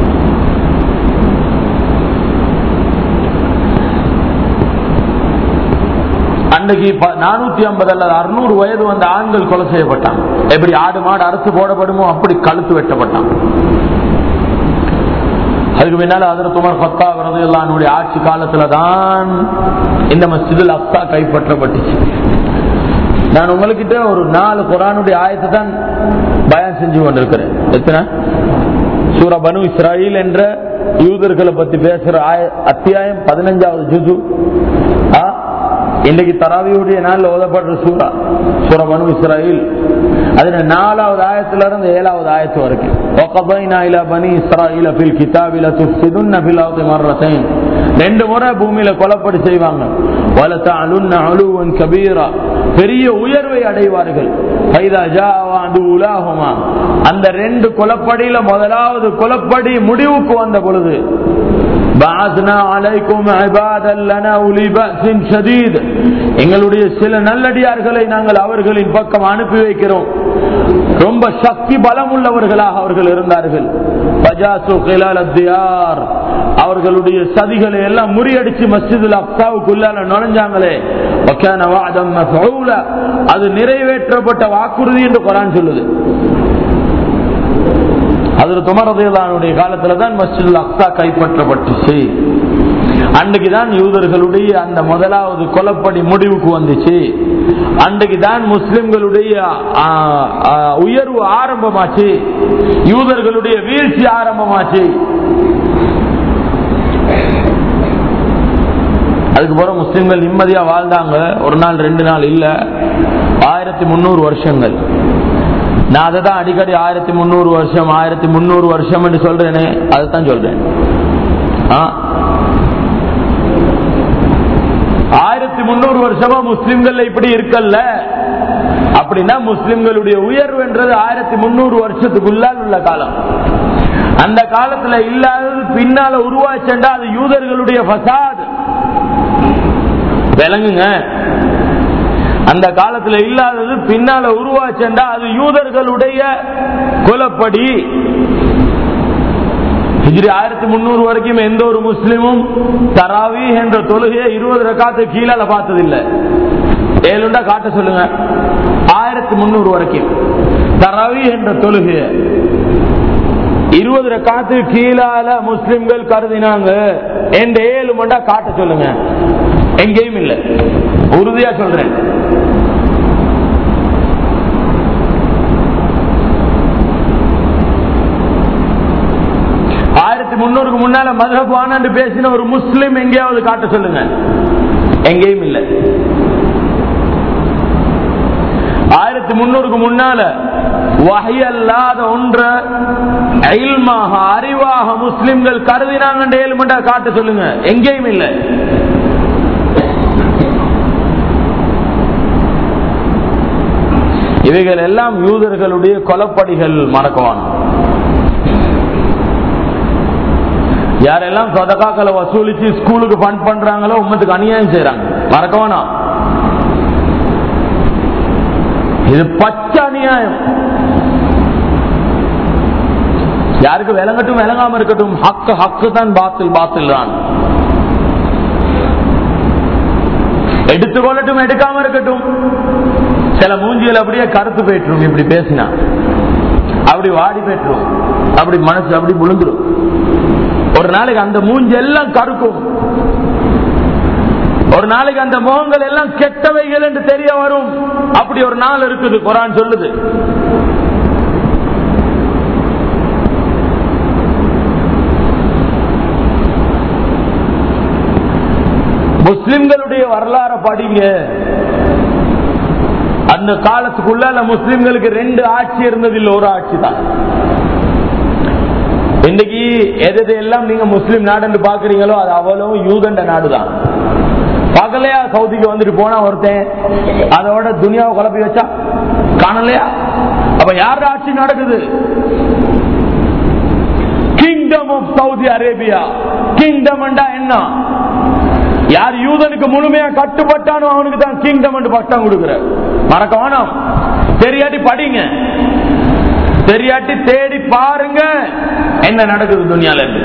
அன்னைக்கு நானூத்தி ஐம்பது அல்லது அறுநூறு வயது வந்த ஆண்கள் கொலை செய்யப்பட்டாங்க எப்படி ஆடு மாடு அறுத்து போடப்படுமோ அப்படி கழுத்து வெட்டப்பட்டாங்க அதுக்கு பின்னால அதில் துமர் பத்தா விரது எல்லாருடைய ஆட்சி காலத்துல தான் இந்த மஸ்ஜிதில் அப்தா கைப்பற்றப்பட்டுச்சு நான் உங்ககிட்ட ஒரு நாலு குரானுடைய ஆயத்தை தான் பயம் செஞ்சு கொண்டிருக்கிறேன் எத்தனை சூர பனு இஸ்ராயில் என்ற யூதர்களை பத்தி பேசுற ஆய- அத்தியாயம் பதினஞ்சாவது ஜுது ஆ? இன்னைக்கு தராவியுடைய நாள்ல ஓதப்படுற சூரா சூர பனு இஸ்ராயில் அதுல நாலாவது ஆயத்துல இருந்து ஏழாவது ஆயத்து வரைக்கும் وَقَضَيْنَا إِلَى بَنِي إِسْرَائِيلَ فِي الْكِتَابِ لَتُفْسِدُنَّ فِي الْأَرْضِ مَرَّتَيْنِ ரெண்டு முறை பூமியில கொலப்படி செய்வாங்க وَلَتَعْلُنَّ عُلُوًّا كَبِيرًا பெரிய உயர்வை அடைவார்கள் فَإِذَا جَاءَ وَعْدُ أُولَاهُمَا அந்த ரெண்டு கொலப்படியில முதலாவது கொலப்படி முடிவுக்கு வந்த பொழுது بعثنا عليكم عبادا لنا أولي بأس شديد எங்களுடைய சில நல்லடியார்களை நாங்கள் அவர்களின் பக்கம் அனுப்பி வைக்கிறோம் ரொம்ப சக்தி பலம் உள்ளவர்களாக அவர்கள் இருந்தார்கள் பஜாசு خلال الديار. அவர்களுடைய சதிகளை எல்லாம் முறியடிச்சு மஸ்ஜிதுல் அப்சாவுக்குள்ளால நுழைஞ்சாங்களே وكان وعدا مفعولا. அது நிறைவேற்றப்பட்ட வாக்குறுதி என்று குரான் சொல்லுது அதில் துமரதையிலானுடைய காலத்துல தான் மஸ்ஜித் அக்ஸா கைப்பற்றப்பட்டுச்சு அன்றைக்கு தான் யூதர்களுடைய அந்த முதலாவது கொலப்படி முடிவுக்கு வந்துச்சு அன்றைக்கு தான் முஸ்லிம்களுடைய ஆ, ஆ, உயர்வு ஆரம்பமாச்சு யூதர்களுடைய வீழ்ச்சி ஆரம்பமாச்சு அதுக்கு பிறகு முஸ்லிம்கள் நிம்மதியா வாழ்ந்தாங்க ஒரு நாள் ரெண்டு நாள் இல்ல ஆயிரத்தி முன்னூறு வருஷங்கள் நான் அதை தான் அடிக்கடி ஆயிரத்தி முன்னூறு வருஷம் ஆயிரத்தி முன்னூறு வருஷம் என்று சொல்றேனே அதைத்தான் சொல்றேன் ஆ? ஆயிரத்தி முன்னூறு வருஷமா முஸ்லிம்கள் இப்படி இருக்கல்ல அப்படின்னா முஸ்லிம்களுடைய உயர்வு என்றது ஆயிரத்தி முன்னூறு வருஷத்துக்குள்ளால் உள்ள காலம் அந்த காலத்துல இல்லாதது பின்னால உருவாச்சண்டா அது யூதர்களுடைய ஃபசாத் விளங்குங்க அந்த காலத்துல இல்லாதது பின்னால உருவாச்சண்டா அது யூதர்களுடைய குலப்படி ஹிஜ்ரி ஆயிரத்தி முன்னூறு வரைக்கும் எந்த ஒரு முஸ்லிமும் தராவி என்ற தொழுகையை இருபது ரக்காத்து கீழால பார்த்ததில்லை ஏழுண்டா காட்ட சொல்லுங்க ஆயிரத்தி முன்னூறு வரைக்கும் தராவி என்ற தொழுகைய இருபது ரக்காத்து கீழால முஸ்லிம்கள் கருதினாங்க என்ற ஏழு மண்டா காட்ட சொல்லுங்க எங்கேயும் இல்லை உறுதியா சொல்றேன் ஆயிரத்தி முன்னூறுக்கு முன்னால மதப் ஆனாண்டு பேசின ஒரு முஸ்லிம் எங்கேயாவது காட்ட சொல்லுங்க எங்கேயும் இல்லை ஆயிரத்தி முன்னூறுக்கு முன்னால வகையல்லாத ஒன்ற இல்மாக அறிவாக முஸ்லிம்கள் கருதினாங்க ஏழுமண்டா காட்ட சொல்லுங்க எங்கேயும் இல்லை இவைகள் எல்லாம் யூதர்களுடைய கொலப்படிகள் மறக்குவாங்க யாரெல்லாம் சொதக்காக்களை வசூலிச்சு ஸ்கூலுக்கு ஃபண்ட் பண்றாங்களோ உம்மத்துக்கு அநியாயம் செய்யறாங்க மறக்கவானா இது பச்சை அநியாயம் யாருக்கு விளங்கட்டும் விளங்காம இருக்கட்டும் ஹக்கு ஹக்கு தான் பாத்தில் பாத்தில் தான் எடுத்துக்கொள்ளட்டும் எடுக்காம இருக்கட்டும் சில மூஞ்சிகள் அப்படியே கருத்து போயிட்டுரும் இப்படி பேசினா அப்படி வாடி போயிட்டுரும் அப்படி மனசு அப்படி விழுந்துரும் ஒரு நாளைக்கு அந்த மூஞ்சி எல்லாம் கருக்கும் ஒரு நாளைக்கு அந்த முகங்கள் எல்லாம் கெட்டவைகள் என்று தெரிய வரும் அப்படி ஒரு நாள் இருக்குது குரான் சொல்லுது முஸ்லிம்களுடைய வரலாறு படிங்க அந்த காலத்துக்குள்ள முஸ்லிம்களுக்கு ரெண்டு ஆட்சி இருந்ததில்லை ஒரு ஆட்சி தான் இன்னைக்கு எது எது எல்லாம் நீங்க முஸ்லிம் நாடு பாக்குறீங்களோ அது அவ்வளவு யூதண்ட நாடுதான் பார்க்கலையா சவுதிக்கு வந்துட்டு போனா ஒருத்தன் அதோட துனியாவை குழப்பி வச்சா காணலையா அப்ப யார் ஆட்சி நடக்குது kingdom of Saudi Arabia kingdom என்ன யார் யூதனுக்கு முழுமையா கட்டுப்பட்டானோ அவனுக்கு தான் கிங்டம் பட்டம் கொடுக்கிற மறக்க வேணாம் தெரியாட்டி படிங்க தெரியாட்டி தேடி பாருங்க என்ன நடக்குது துணியால இருந்து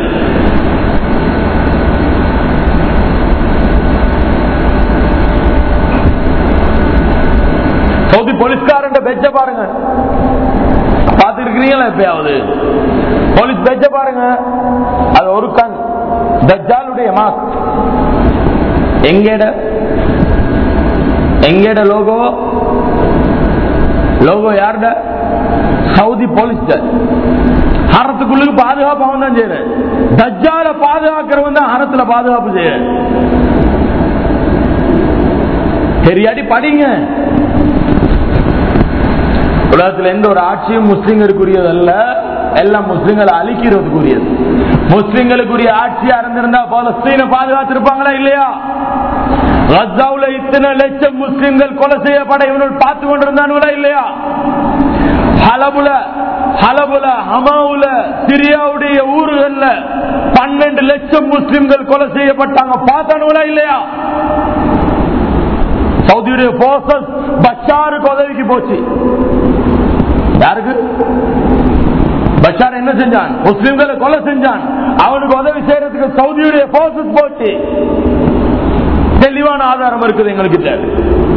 சவுதி போலீஸ்காரன் பெச்ச பாருங்க பார்த்து இருக்கிறீங்களா எப்பயாவது போலீஸ் பெச்ச பாருங்க அது ஒரு தஜ்ஜாலுடைய மாஸ்க் எங்கேட எங்கேட லோகோ லோகோ யாருட சவுதி போலீஸ் ஹரத்துக்குள்ளுக்கு பாதுகாப்பு அவன் தான் செய்யற தஜ்ஜால பாதுகாக்கிறவன் தான் ஹரத்துல பாதுகாப்பு செய்ய தெரியாடி படிங்க உலகத்துல எந்த ஒரு ஆட்சியும் முஸ்லிம்களுக்குரியது அல்ல எல்லாம் முஸ்லிம்களை அழிக்கிறதுக்குரியது முஸ்லிம்களுக்குரிய ஆட்சியா இருந்திருந்தா பாலஸ்தீன பாதுகாத்திருப்பாங்களா இல்லையா ரஜாவுல இத்தனை லட்சம் முஸ்லிம்கள் கொலை செய்யப்பட இவனோடு பார்த்து கொண்டிருந்தானுங்களா இல்லையா ஹலபுல ஹலபுல ஹமாவுல சிரியாவுடைய ஊர்கள்ல பன்னெண்டு லட்சம் முஸ்லிம்கள் கொலை செய்யப்பட்டாங்க பார்த்தானுங்களா இல்லையா சவுதியுடைய போர்சஸ் பஷாருக்கு உதவிக்கு போச்சு யாருக்கு பஷார் என்ன செஞ்சான் முஸ்லிம்களை கொலை செஞ்சான் அவனுக்கு உதவி செய்யறதுக்கு சவுதியுடைய போர்சஸ் போச்சு தெளிவான ஆதாரம் இருக்குது எங்களுக்கு தேவை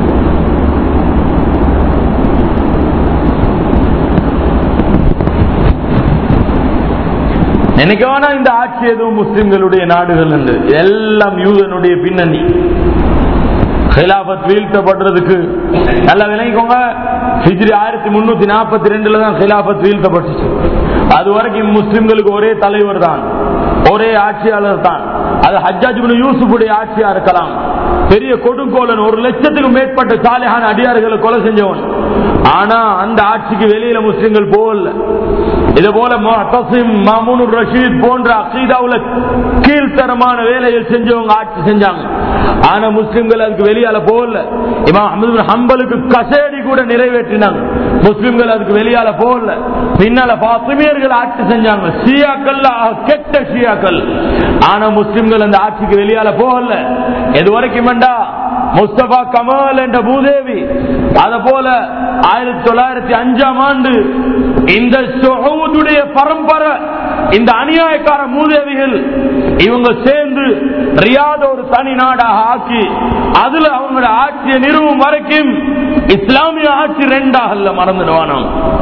நினைக்க வேணா இந்த ஆட்சி எதுவும் முஸ்லிம்களுடைய நாடுகள் என்று எல்லாம் யூதனுடைய பின்னணி ஹிலாபத் வீழ்த்தப்படுறதுக்கு நல்லா விளங்கிக்கோங்க ஹிஜ்ரி ஆயிரத்தி முன்னூத்தி நாற்பத்தி ரெண்டுல தான் ஹிலாபத் வீழ்த்தப்பட்டுச்சு அது வரைக்கும் முஸ்லிம்களுக்கு ஒரே தலைவர் தான் ஒரே ஆட்சியாளர் தான் அது ஹஜ்ஜாஜ் பின் யூசுஃபுடைய ஆட்சியா இருக்கலாம் பெரிய கொடுங்கோலன் ஒரு லட்சத்துக்கு மேற்பட்ட சாலையான அடியார்களை கொலை செஞ்சவன் ஆனா அந்த ஆட்சிக்கு வெளியில முஸ்லிம்கள் போகல இது போல முஅத்தஸிம், மாமூனுர் ரஷீத் போன்ற அகீதாவுல கீழ்த்தரமான வேலைகள் செஞ்சவங்க ஆட்சி செஞ்சாங்க ஆனா முஸ்லிம்கள் அதுக்கு வெளியால போகல இமாம் அஹ்மது பின் ஹம்பலுக்கு கசேடி கூட நிறைவேற்றினாங்க முஸ்லிம்கள் அதுக்கு வெளியால போகல பின்னால பாத்திமியர்கள் ஆட்சி செஞ்சாங்க ஷியாக்கள் கெட்ட ஷியாக்கள் ஆனா முஸ்லிம்கள் அந்த ஆட்சிக்கு வெளியால போகல எது வரைக்கும் வேண்டா முஸ்தபா கமால் என்ற பூதேவி அத போல ஆயிரத்தி தொள்ளாயிரத்தி அஞ்சாம் ஆண்டு இந்த சவுதுடைய பரம்பரை இந்த அநியாயக்கார மூதேவிகள் இவங்க சேர்ந்து ரியாத ஒரு தனி நாடாக ஆக்கி அதுல அவங்களோட ஆட்சியை நிறுவும் வரைக்கும் இஸ்லாமிய ஆட்சி ரெண்டாகல மறந்துடுவானோ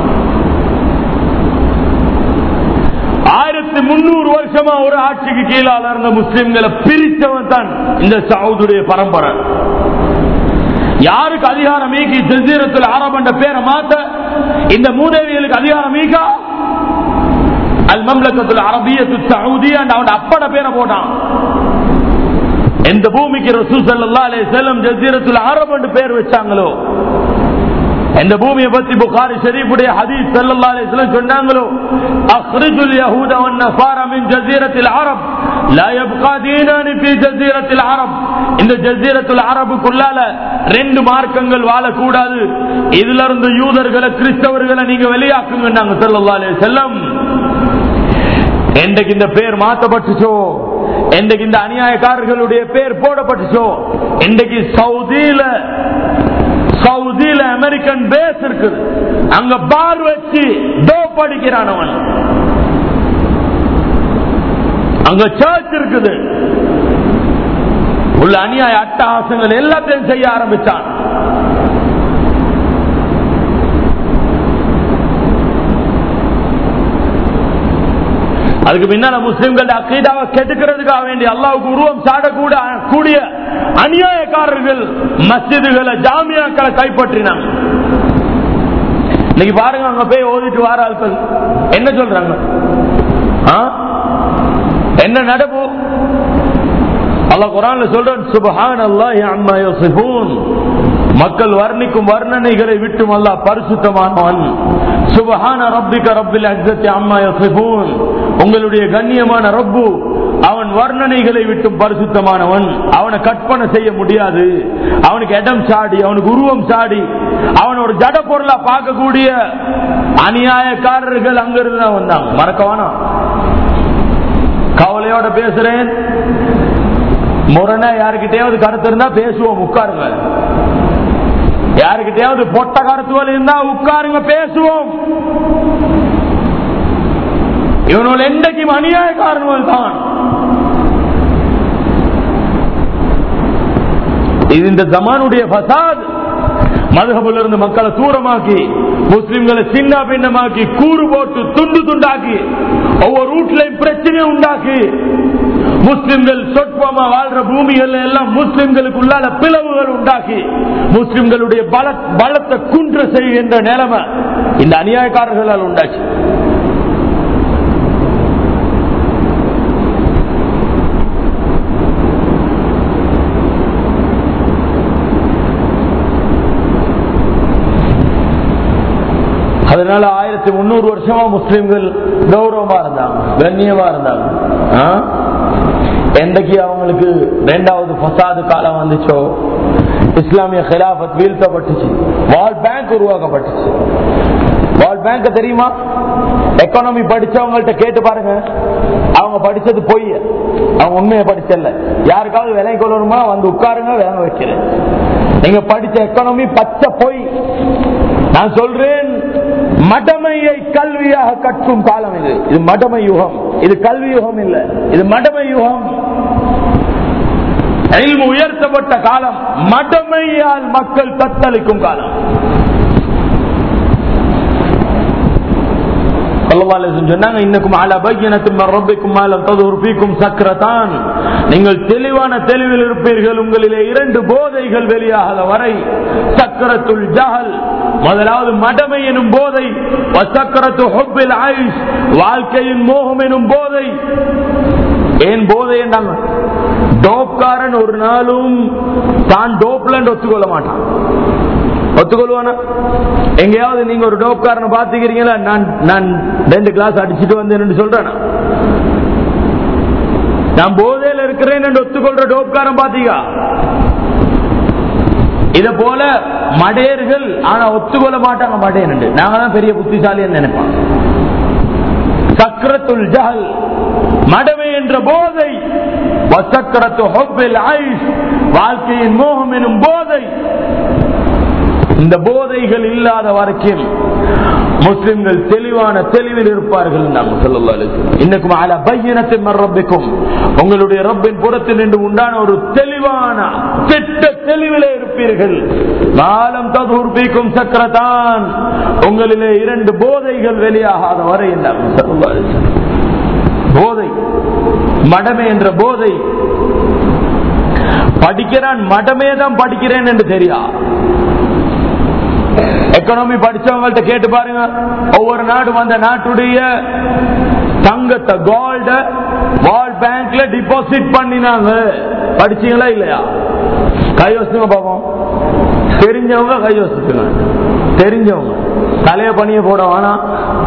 ஆயிரத்தி முன்னூறு வருஷமா ஒரு ஆட்சிக்கு கீழால இருந்த முஸ்லிம்களை பிரித்தவன் தான் இந்த சவுதுடைய பரம்பரை யாருக்கு அதிகாரம் மீக்கி ஜசீரத்தில் அரப் என்ற பேரை மாத்த இந்த மூதேவிகளுக்கு அதிகாரம் மீக்கா அல் மம்லக்கத்தில் அரபியத்து சவுதியா அவன் அப்பட பேரை போட்டான் எந்த பூமிக்கு ரசூ ஸல்லல்லாஹு அலைஹி வஸல்லம் ஜசீரத்துல் அரப் என்று பேர் வச்சாங்களோ எந்த பூமியை பத்தி புகாரி ஷரீஃபுடைய ஹதீஸ் ஸல்லல்லாஹு அலைஹி வஸல்லம் சொன்னாங்களோ அக்ரிஜுல் யஹூத வன் நஸாரா மின் ஜஸீரத்தில் அரப் லா யப்கா தீனானி ஃபீ ஜஸீரத்தில் அரப் இந்த ஜஸீரத்துல் அரபுக்குள்ளால ரெண்டு மார்க்கங்கள் வாழக்கூடாது இதுல இருந்து யூதர்களை கிறிஸ்தவர்களை நீங்க வெளியாக்குங்கன்னாங்க ஸல்லல்லாஹு அலைஹி வஸல்லம் என்றைக்கு இந்த பேர் மாற்றப்பட்டுச்சோ என்றைக்கு இந்த அநியாயக்காரர்களுடைய பேர் போடப்பட்டுச்சோ இன்றைக்கு சவுதியில சவுதியில அமெரிக்கன் பேஸ் இருக்குது அங்க பார் வச்சு டோப் அடிக்கிறான் அவன் அங்க சர்ச் இருக்குது உள்ள அநியாய அட்டகாசங்கள் எல்லாத்தையும் செய்ய ஆரம்பிச்சான் அதுக்கு பின்னால முஸ்லிம்கள் அக்கீதாவை கெடுக்கிறதுக்காக வேண்டிய அல்லாவுக்கு உருவம் சாடக்கூட கூடிய அநியாயக்காரர்கள் மஸ்ஜிதுகளை ஜாமியாக்களை கைப்பற்றினாங்க இன்னைக்கு பாருங்க அங்க போய் ஓதிட்டு வார ஆட்கள் என்ன சொல்றாங்க ஆ? என்ன நடப்பு அல்லாஹ் குரான்ல சொல்றான் சுபஹான் அல்லாஹ் அம்மா யோசிப்பூன் மக்கள் வர்ணிக்கும் வர்ணனைகளை விட்டும் அல்லாஹ் பரிசுத்தமானவன் சுபஹான ரப்பிக ரப்பில் அஜ்ஜத்தி அம்மா யோசிப்பூன் உங்களுடைய கண்ணியமான ரப்பு அவன் வர்ணனைகளை விட்டும் பரிசுத்தமானவன் அவனை கற்பனை செய்ய முடியாது அவனுக்கு இடம் சாடி அவனுக்கு உருவம் சாடி அவன் ஒரு ஜட பொருளா பார்க்கக்கூடிய அநியாயக்காரர்கள் அங்கிருந்து தான் வந்தாங்க மறக்கவானா கவலையோட பேசுறேன் முரணா யாருக்கிட்டையாவது கருத்து இருந்தா பேசுவோம் உட்காருங்க யாருக்கிட்டையாவது பொட்ட கருத்துவல் இருந்தா உட்காருங்க பேசுவோம் இவனோட என்றைக்கும் அநியாயக்காரர்கள் தான் இது இந்த ஜமானுடைய ஃபசாத் மதுகபில் இருந்து மக்களை தூரமாக்கி முஸ்லிம்களை சின்ன பின்னமாக்கி கூறு போட்டு துண்டு துண்டாக்கி ஒவ்வொரு வீட்லையும் பிரச்சனையை உண்டாக்கி முஸ்லிம்கள் சொற்பமா வாழ்ற பூமிகள் எல்லாம் முஸ்லிம்களுக்குள்ளால பிளவுகள் உண்டாக்கி முஸ்லிம்களுடைய பல பலத்தை குன்ற செய்கின்ற நிலைமை இந்த அநியாயக்காரர்களால் உண்டாச்சு அதனால ஆயிரத்தி முன்னூறு வருஷமா முஸ்லிம்கள் கௌரவமா இருந்தாங்க கண்ணியமா இருந்தாங்க ஆ? என்றைக்கு அவங்களுக்கு ரெண்டாவது ஃபசாது காலம் வந்துச்சோ இஸ்லாமிய கிலாபத் வீழ்த்தப்பட்டுச்சு வால் பேங்க் உருவாக்கப்பட்டுச்சு வால் பேங்க் தெரியுமா எக்கானமி படிச்சவங்கள்ட்ட கேட்டு பாருங்க அவங்க படிச்சது பொய் அவங்க உண்மையை படிச்சல யாருக்காவது விலை கொள்ளணுமா வந்து உட்காருங்க விளங்க வைக்கிறேன் நீங்க படிச்ச எக்கானமி பச்சை பொய் நான் சொல்றேன் மடமையை கல்வியாக கற்கும் காலம் இது இது மடமை யுகம் இது கல்வி யுகம் இல்ல இது மடமை யுகம் இல்மு உயர்த்தப்பட்ட காலம் மடமையால் மக்கள் தத்தளிக்கும் காலம் சொன்னாங்க இன்னக்கும் அல பையனத்தும் ரப்பிக்கும் மாலம் ததுர் பீக்கும் சக்கரத்தான் நீங்கள் தெளிவான தெளிவில் இருப்பீர்கள் உங்களிலே இரண்டு போதைகள் வெளியாகாத வரை சக்கரத்துள் ஜஹல் முதலாவது மடமை எனும் போதை சக்கரத்து ஹொப்பில் ஆயுஷ் வாழ்க்கையின் மோகம் எனும் போதை ஏன் போதை என்றாங்க டோப்காரன் ஒரு நாளும் தான் டோப்ல ஒத்துக்கொள்ள மாட்டான் ஒத்துக்கொள்வானா எங்கேயாவது நீங்க ஒரு டோப்காரனை பாத்துக்கிறீங்களா நான் நான் ரெண்டு கிளாஸ் அடிச்சுட்டு வந்தேன் சொல்றேன் நான் போதையில இருக்கிறேன் என்று ஒத்துக்கொள்ற டோப்காரன் பாத்தீங்க இத போல மடையர்கள் ஆனா ஒத்துக்கொள்ள மாட்டாங்க மடையன் நாங்க தான் பெரிய புத்திசாலின்னு நினைப்பாங்க சக்கரத்துல் ஜஹல் மடமை என்ற போதை வசக்கரத்து ஹொப்பில் ஆயுஷ் வாழ்க்கையின் மோகம் எனும் போதை இந்த போதைகள் இல்லாத வரைக்கும் முஸ்லிம்கள் தெளிவான தெளிவில் இருப்பார்கள் இன்னைக்கும் அல பையனத்தை மரப்பிக்கும் உங்களுடைய ரப்பின் புறத்தில் நின்று உண்டான ஒரு தெளிவான திட்ட தெளிவிலே இருப்பீர்கள் காலம் தகுர்பிக்கும் சக்கரத்தான் உங்களிலே இரண்டு போதைகள் வெளியாகாத வரை போதை மடமே என்ற போதை படிக்கிறான் மடமே தான் படிக்கிறேன் என்று தெரியா எக்கனாமி படிச்சவங்கள்ட்ட கேட்டு பாருங்க ஒவ்வொரு நாடும் அந்த நாட்டுடைய தங்கத்தை கோல்ட வேர்ல்ட் பேங்க்ல டிபாசிட் பண்ணினாங்க படிச்சீங்களா இல்லையா கையோசிங்க பாப்போம் தெரிஞ்சவங்க கையோசிச்சுங்க தெரிஞ்சவங்க தலைய பணிய போட வேணாம்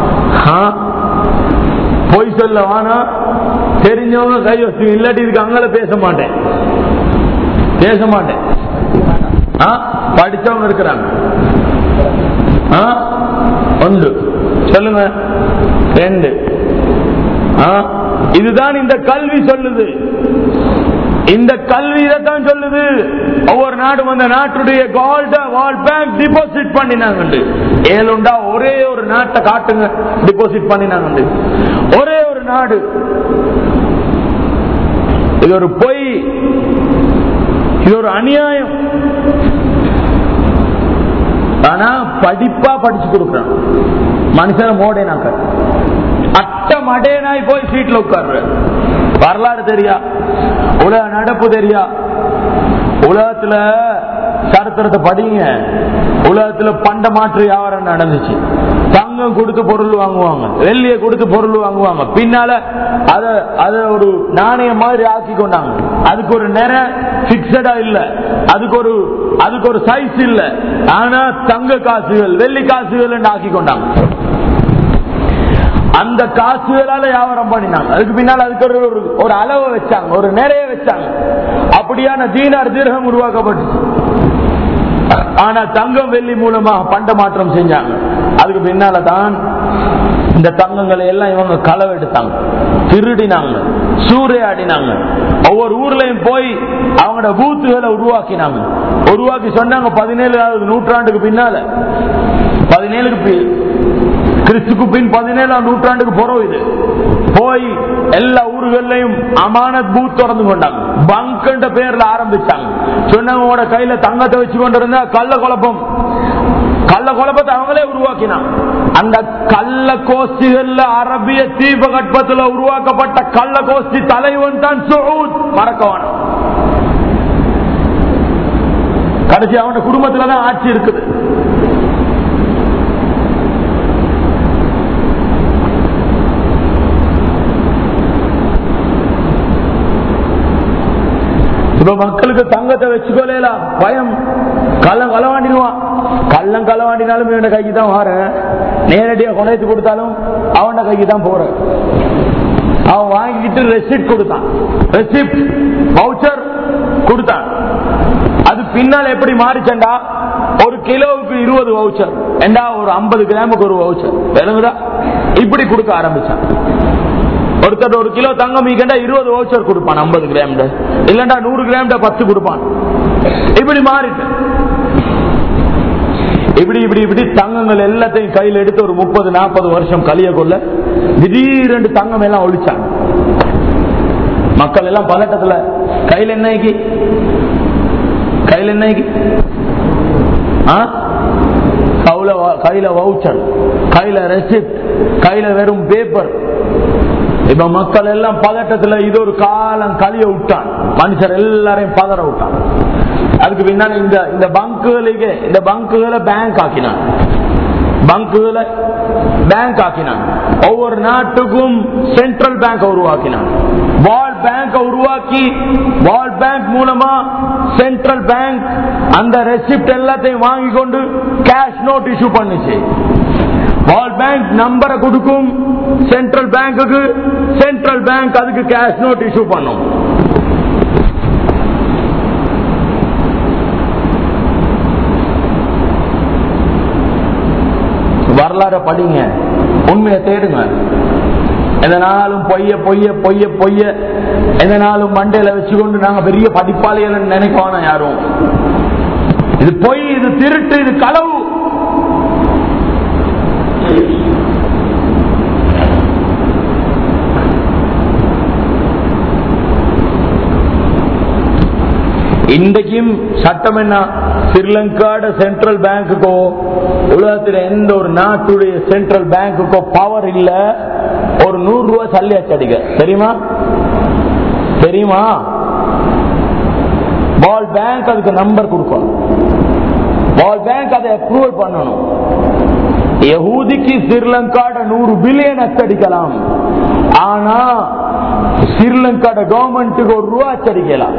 பொய் சொல்ல வேணாம் தெரிஞ்சவங்க கையோசிங்க இல்லாட்டி இதுக்கு அங்கே பேச மாட்டேன் பேச மாட்டேன் படிச்சவங்க இருக்கிறாங்க ஒன்று சொல்லுங்க ரெண்டு இதுதான் இந்த கல்வி சொல்லுது இந்த கல்வி இதைத்தான் சொல்லுது ஒவ்வொரு நாடும் அந்த நாட்டுடைய கோல்ட வால் பேங்க் டிபாசிட் பண்ணினாங்க ஏழுண்டா ஒரே ஒரு நாட்டை காட்டுங்க டிபாசிட் பண்ணினாங்க ஒரே ஒரு நாடு இது ஒரு பொய் இது ஒரு அநியாயம் ஆனா படிப்பா படிச்சு கொடுக்குறான் மனுஷன மோடேனாக்க அட்ட மடேனாய் போய் சீட்ல உட்கார்ற வரலாறு தெரியா உலக நடப்பு தெரியா உலகத்துல சரித்திரத்தை படிங்க உலகத்துல பண்ட மாற்று வியாபாரம் நடந்துச்சு தங்கம் கொடுத்து பொருள் வாங்குவாங்க வெள்ளிய கொடுத்து பொருள் வாங்குவாங்க பின்னால அத அத ஒரு நாணயம் மாதிரி ஆக்கி கொண்டாங்க அதுக்கு ஒரு நிற பிக்சடா இல்ல அதுக்கு ஒரு அதுக்கு ஒரு சைஸ் இல்ல ஆனா தங்க காசுகள் வெள்ளி காசுகள் ஆக்கி கொண்டாங்க அந்த காசுகளால வியாபாரம் பண்ணினாங்க அதுக்கு பின்னால் அதுக்கு ஒரு ஒரு அளவை வச்சாங்க ஒரு நிறைய வச்சாங்க அப்படியான தீனார் தீர்க்கம் உருவாக்கப்பட்டுச்சு ஆனா தங்கம் வெள்ளி மூலமாக பண்ட மாற்றம் செஞ்சாங்க அதுக்கு பின்னால தான் இந்த தங்கங்களை எல்லாம் இவங்க களவு எடுத்தாங்க திருடினாங்க சூறையாடினாங்க ஒவ்வொரு ஊர்லயும் போய் அவங்களோட பூத்துகளை உருவாக்கினாங்க உருவாக்கி சொன்னாங்க பதினேழாவது நூற்றாண்டுக்கு பின்னால பதினேழுக்கு கிறிஸ்துக்கு பின் பதினேழாம் நூற்றாண்டுக்கு போறோம் இது போய் எல்லா ஊர்களையும் அமானத் பூத் திறந்து கொண்டாங்க பங்க் பேர்ல ஆரம்பிச்சாங்க சொன்னவங்களோட கையில தங்கத்தை வச்சு கொண்டு இருந்தா கள்ள குழப்பம் கள்ள குழப்பத்தை அவங்களே உருவாக்கினான் அந்த கள்ள கோஷ்டிகள்ல அரபிய தீபகற்பத்தில் உருவாக்கப்பட்ட கள்ள கோஷ்டி தலைவன் தான் சவுத் மறக்கவான கடைசி அவன குடும்பத்துல தான் ஆட்சி இருக்குது இப்ப மக்களுக்கு தங்கத்தை வச்சுக்கொள்ளலாம் பயம் கள்ளம் களவாண்டிடுவான் கள்ளம் களவாண்டினாலும் இவன கைக்கு தான் வாரேன் நேரடியா கொண்டாந்து கொடுத்தாலும் அவன கைக்கு தான் போறேன் அவன் வாங்கிட்டு ரெசிப்ட் கொடுத்தான் ரெசிப்ட் வவுச்சர் கொடுத்தான் அது பின்னால் எப்படி மாறிச்சண்டா ஒரு கிலோவுக்கு இருபது வவுச்சர் ஏண்டா ஒரு ஐம்பது கிராமுக்கு ஒரு வவுச்சர் விளங்குதா இப்படி கொடுக்க ஆரம்பிச்சான் ஒருத்தர் ஒரு கிலோ தங்கம் மீக்கண்டா இருபது வவுச்சர் கொடுப்பான் ஐம்பது கிராம் இல்லண்டா நூறு கிராம் பத்து கொடுப்பான் இப்படி மாறிட்டு இப்படி இப்படி இப்படி தங்கங்கள் எல்லாத்தையும் கையில் எடுத்து ஒரு முப்பது நாற்பது வருஷம் கலிய கொள்ள திடீரென்று தங்கம் எல்லாம் ஒழிச்சாங்க மக்கள் எல்லாம் பதட்டத்துல கையில் என்னைக்கு கையில் என்னைக்கு கையில கையில வவுச்சர் கையில ரெசிப்ட் கையில வெறும் பேப்பர் இப்ப மக்கள் எல்லாம் பதட்டத்துல இது ஒரு காலம் கழிய விட்டான் மனுஷர் எல்லாரையும் பதற விட்டான் அதுக்கு பின்னால இந்த இந்த பங்குகளுக்கு இந்த பங்குகளை பேங்க் ஆக்கினான் பங்குகளை பேங்க் ஆக்கினான் ஒவ்வொரு நாட்டுக்கும் சென்ட்ரல் பேங்க் உருவாக்கினான் வேர்ல்ட் பேங்க் உருவாக்கி வேர்ல்ட் பேங்க் மூலமா சென்ட்ரல் பேங்க் அந்த ரெசிப்ட் எல்லாத்தையும் வாங்கி கொண்டு கேஷ் நோட் இஷ்யூ பண்ணுச்சு வேர்ல்ட் பேங்க் நம்பரை கொடுக்கும் சென்ட்ரல் பேங்குக்கு சென்ட்ரல் பேங்க் அதுக்கு கேஷ் நோட் இஷ்யூ பண்ணும் வரலாற படிங்க உண்மையை தேடுங்க எதனாலும் பொய்ய பொய்ய பொய்ய பொய்ய எதனாலும் மண்டையில வச்சுக்கொண்டு நாங்க பெரிய படிப்பாளிகள் நினைக்கவான யாரும் இது பொய் இது திருட்டு இது களவு இன்றைக்கும் சட்டம் என்ன ஸ்ரீலங்காட சென்ட்ரல் பேங்குக்கோ உலகத்தில் எந்த ஒரு நாட்டுடைய சென்ட்ரல் பேங்குக்கோ பவர் இல்ல ஒரு நூறு ரூபாய் சல்லி அச்சடிக்க தெரியுமா தெரியுமா பால் பேங்க் அதுக்கு நம்பர் கொடுக்கும் பால் பேங்க் அதை அப்ரூவல் பண்ணணும் யகூதிக்கு ஸ்ரீலங்காட நூறு பில்லியன் அச்சடிக்கலாம் ஆனா ஸ்ரீலங்காட கவர்மெண்ட்டுக்கு ஒரு ரூபா அச்சடிக்கலாம்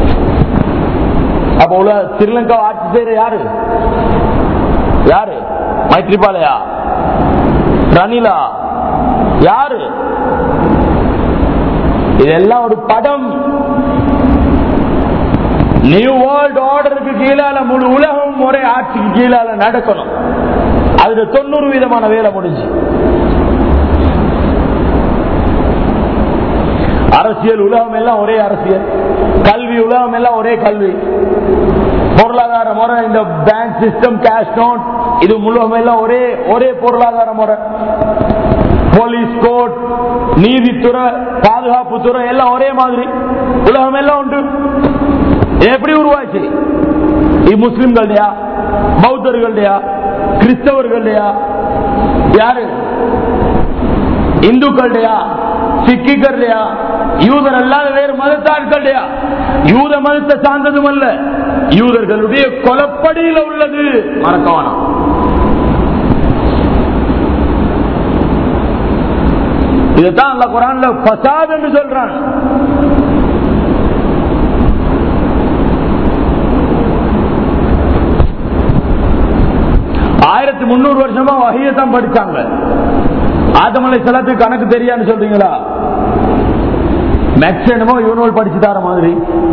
அப்ப உள்ள ஸ்ரீலங்கா ஆட்சி செய்யற யாரு யாரு மைத்ரிபாலயா ரணிலா யாரு இதெல்லாம் ஒரு படம் நியூ வேர்ல்ட் ஆர்டருக்கு கீழால முழு உலகம் ஒரே ஆட்சிக்கு கீழால நடக்கணும் அதுல தொண்ணூறு விதமான வேலை முடிஞ்சு அரசியல் உலகம் எல்லாம் ஒரே அரசியல் கல்வி உலகம் எல்லாம் ஒரே கல்வி பொருளாதார முறை இந்த பேங்க் சிஸ்டம் கேஷ் நோட் இது உலகம் எல்லாம் ஒரே ஒரே பொருளாதார முறை போலீஸ் கோர்ட் நீதித்துறை பாதுகாப்பு துறை எல்லாம் ஒரே மாதிரி உலகம் எல்லாம் உண்டு இது எப்படி உருவாச்சு இது முஸ்லிம்கள்டையா பௌத்தர்கள்டையா கிறிஸ்தவர்கள்டையா யாரு இந்துக்கள்டையா சிக்கிகள்டையா யூதர் அல்லாத வேறு மதத்தாட்கள்டையா யூத மதத்தை சார்ந்ததும் அல்ல யூதர்களுடைய கொலப்படியில உள்ளது மறக்கவானம் இதுதான் அல்ல குரான்ல பசாத் என்று சொல்றான் ஆயிரத்தி முன்னூறு வருஷமா வகையத்தான் படிச்சாங்க ஆதமலை செலத்துக்கு கணக்கு தெரியான்னு சொல்றீங்களா மேக்ஸ் என்னமோ யூனோல் படிச்சு தர மாதிரி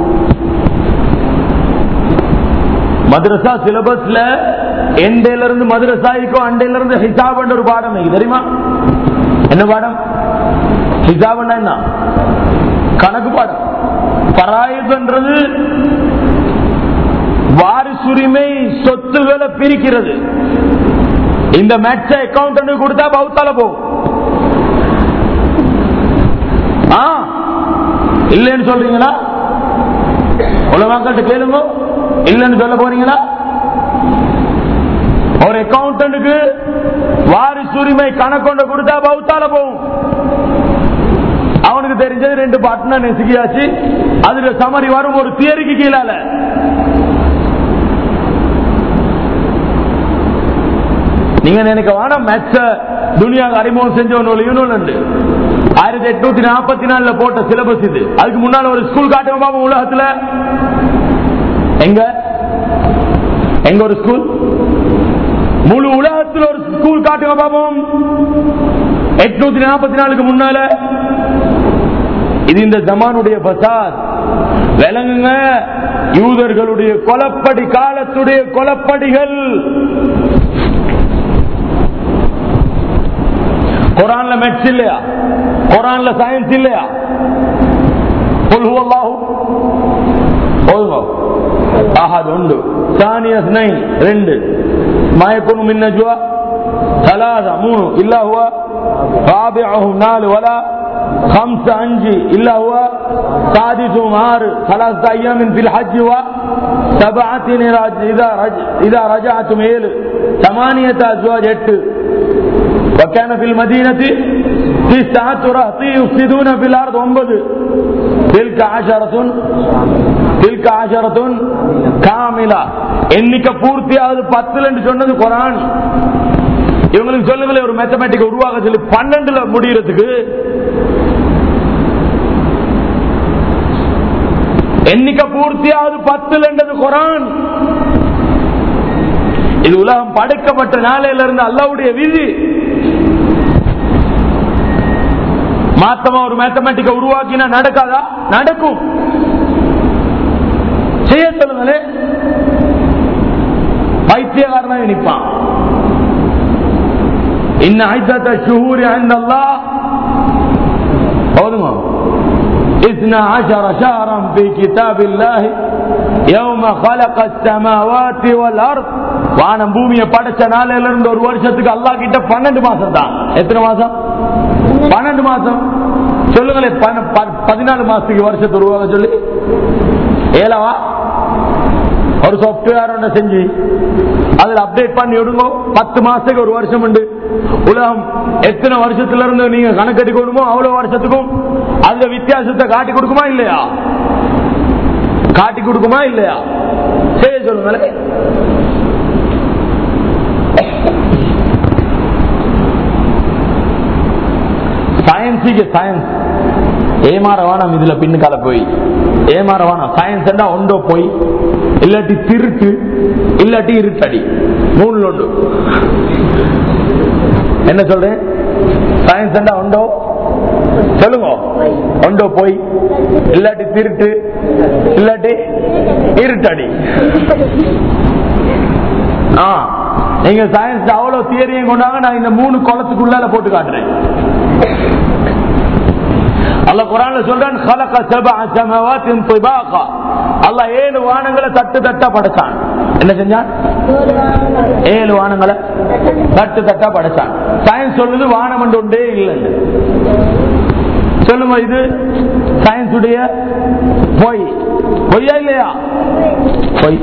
மദ്രസா சிலபஸ்ல எண்டையில இருந்து மதுரசாய்க்கும் அண்டையில இருந்து ஹிசாப் ஒரு பாடம் இருக்கு தெரியுமா என்ன பாடம் ஹிசாப் என்ன கணக்கு பாடம் பராயுதுன்றது வாரிசுரிமை சொத்துக்களை பிரிக்கிறது இந்த மேட்ச அக்கௌண்ட் கொடுத்தா பௌத்தால போகும் ஆ இல்லைன்னு சொல்றீங்களா உலகங்கள்ட்ட கேளுங்க இல்லைன்னு சொல்ல போறீங்களா ஒரு அக்கௌண்டன்ட்டுக்கு வாரிசுரிமை கணக்கொண்டு கொடுத்தா பௌத்தால போகும் அவனுக்கு தெரிஞ்சது ரெண்டு பட்டனை நெசுக்கியாச்சு அதுல சமரி வரும் ஒரு தியரிக்கு கீழால நீங்க நினைக்க வேணாம் மெச்ச துனியாவுக்கு அறிமுகம் செஞ்சவன் ஒரு யூனியன் உண்டு ஆயிரத்தி எட்நூத்தி நாற்பத்தி நாலுல போட்ட சிலபஸ் இது அதுக்கு முன்னால ஒரு ஸ்கூல் காட்டுங்க பாப்போம் உலகத்துல எங்க எங்க ஒரு ஸ்கூல் முழு உலகத்தில் ஒரு ஸ்கூல் காட்டுங்க பாப்போம் எட்நூத்தி நாற்பத்தி நாலுக்கு முன்னால இது இந்த ஜமானுடைய பசாத் விளங்குங்க யூதர்களுடைய கொலப்படி காலத்துடைய கொலப்படிகள் குரான்ல மெட்ஸ் இல்லையா குரான்ல சயின்ஸ் இல்லையா قل هو الله போதுங்க அஹத் உண்டு ثانية اثنين ரெண்டு ما يكون من نجوى ثلاثة மூணு إلا هو رابعهم நாலு ولا خمسة அஞ்சு إلا هو سادسهم ஆறு ثلاثة أيام في الحج وسبعة إذا رج إذا رجعتم ஏழு ثمانية أزواج எட்டு وكان في المدينة تسعة رهط يفسدون في الأرض ஒன்பது تلك عشرة تلك عشرة كاملة எண்ணிக்கை பூர்த்தியாவது பத்துல என்று சொன்னது குரான் இவங்களுக்கு சொல்லுங்களேன் ஒரு மேத்தமேட்டிக் உருவாக சொல்லி பன்னெண்டுல முடியறதுக்கு எண்ணிக்கை பூர்த்தியாவது பத்துல என்றது குரான் இது உலகம் படைக்கப்பட்ட நாளையில இருந்து அல்லாவுடைய விதி மாத்தமா ஒரு மேத்தமேட்டிக்க உருவாக்கினா நடக்காதா நடக்கும் செய்ய சொல்லுங்களே பைத்தியகாரனா நிற்பான் இன்ன ஐத்தத்த ஷுஹூரி அந்தல்லா போதுமா اثنا عشر شهرا في كتاب الله يوم خلق السماوات والارض வானம் பூமியை படைச்ச நாளையில இருந்து ஒரு வருஷத்துக்கு அல்லாஹ் கிட்ட பன்னெண்டு மாசம் தான் எத்தனை மாசம் பன்னெண்டு மாசம் சொல்லுங்களேன் பன்ன- ப- பதினாலு மாசத்துக்கு வருஷத்து உருவாக சொல்லி ஏலவா ஒரு சாப்ட்வேர் ஒன்று செஞ்சு அதுல அப்டேட் பண்ணி விடுங்க பத்து மாசத்துக்கு ஒரு வருஷம் உண்டு உலகம் எத்தனை வருஷத்துல இருந்து நீங்க கணக்கெட்டி கொடுமோ அவ்வளவு வருஷத்துக்கும் அந்த வித்தியாசத்தை காட்டி கொடுக்குமா இல்லையா காட்டி கொடுக்குமா இல்லையா செய்ய சொல்லுங்களேன் சயின்ஸுக்கு சயின்ஸ் ஏமாற வேணாம் இதுல பின்னுக்கால போய் ஏமாற வேணாம் சயின்ஸ் ஒன்றோ போய் இல்லாட்டி திருட்டு இல்லாட்டி இருட்டடி மூணுல ஒன்று என்ன சொல்றேன் சயின்ஸ் ஒன்றோ சொல்லுங்க ஒன்றோ போய் இல்லாட்டி திருட்டு இல்லாட்டி இருட்டடி ஆ நீங்க சயின்ஸ் அவ்வளவு தியரியும் கொண்டாங்க நான் இந்த மூணு குளத்துக்குள்ளால போட்டு காட்டுறேன் அல்லாஹ் குரான்ல சொல்றான் خلق سبع سماوات طباقا அல்லாஹ் ஏழு வானங்களை தட்டு தட்டா படைச்சான் என்ன செஞ்சான் ஏழு வானங்களை தட்டு தட்டா படைச்சான் சயின்ஸ் சொல்லுது வானம் என்று ஒன்றே இல்லைன்னு சொல்லுங்க இது சயின்ஸ் உடைய பொய் பொய்யா இல்லையா பொய்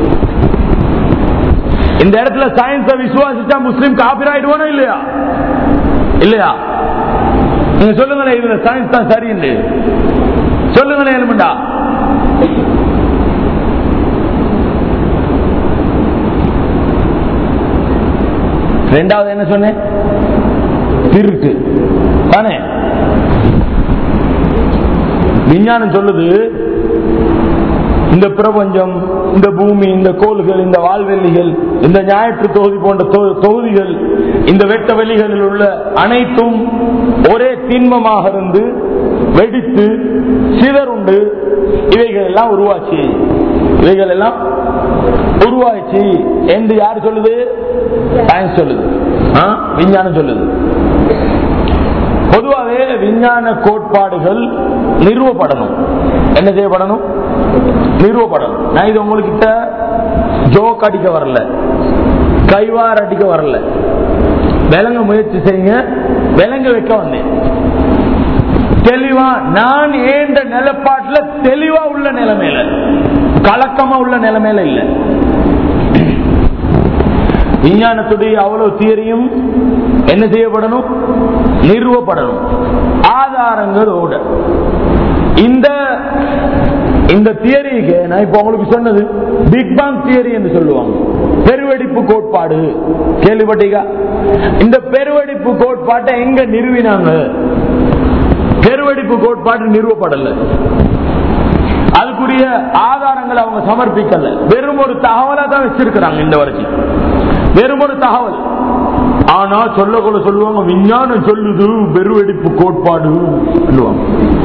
இந்த இடத்துல சயின்ஸ விசுவாசிச்சா முஸ்லீம் காபிர் ஆயிடுவானோ இல்லையா இல்லையா நீங்க சொல்லுங்களேன் இதுல சயின்ஸ் தான் சரின்னு சொல்லுங்களேன் எலுமண்டா ரெண்டாவது என்ன சொன்னேன் திருட்டு தானே விஞ்ஞானம் சொல்லுது இந்த பிரபஞ்சம் இந்த பூமி இந்த கோள்கள் இந்த வால்வெளிகள் இந்த ஞாயிற்று தொகுதி போன்ற தொ- தொகுதிகள் இந்த வெட்ட வெளிகளில் உள்ள அனைத்தும் ஒரே திண்மமாக இருந்து வெடித்து சிதறுண்டு இவைகள் எல்லாம் உருவாச்சு இவைகள் எல்லாம் உருவாச்சு என்று யார் சொல்லுது சயின்ஸ் சொல்லுது ஆ? விஞ்ஞானம் சொல்லுது பொதுவாகவே விஞ்ஞான கோட்பாடுகள் நிறுவப்படணும் என்ன செய்யப்படணும் நிறுவப்படணும் நான் இது உங்ககிட்ட ஜோக் அடிக்க வரல கைவார் அடிக்க வரல விலங்க முயற்சி செய்யுங்க விலங்க வைக்க வந்தேன் தெளிவா நான் ஏந்த நிலப்பாட்டுல தெளிவா உள்ள நிலைமையில கலக்கமா உள்ள நிலைமையில இல்ல விஞ்ஞானத்துடைய அவ்வளவு தியரியும் என்ன செய்யப்படணும் நிறுவப்படணும் ஆதாரங்களோட இந்த இந்த தியரிக்கு நான் இப்ப உங்களுக்கு சொன்னது பிக் பாங் தியரி என்று சொல்லுவாங்க பெருவெடிப்பு கோட்பாடு கேள்விப்பட்டீங்க இந்த பெருவெடிப்பு கோட்பாட்டை எங்க நிறுவினாங்க பெருவெடிப்பு கோட்பாடு நிறுவப்படல அதுக்குரிய ஆதாரங்களை அவங்க சமர்ப்பிக்கல வெறும் ஒரு தகவலா தான் வச்சிருக்கிறாங்க இந்த வரைக்கும் வெறும் ஒரு தகவல் ஆனா சொல்லக்குள்ள சொல்லுவாங்க விஞ்ஞானம் சொல்லுது பெருவெடிப்பு கோட்பாடு சொல்லுவாங்க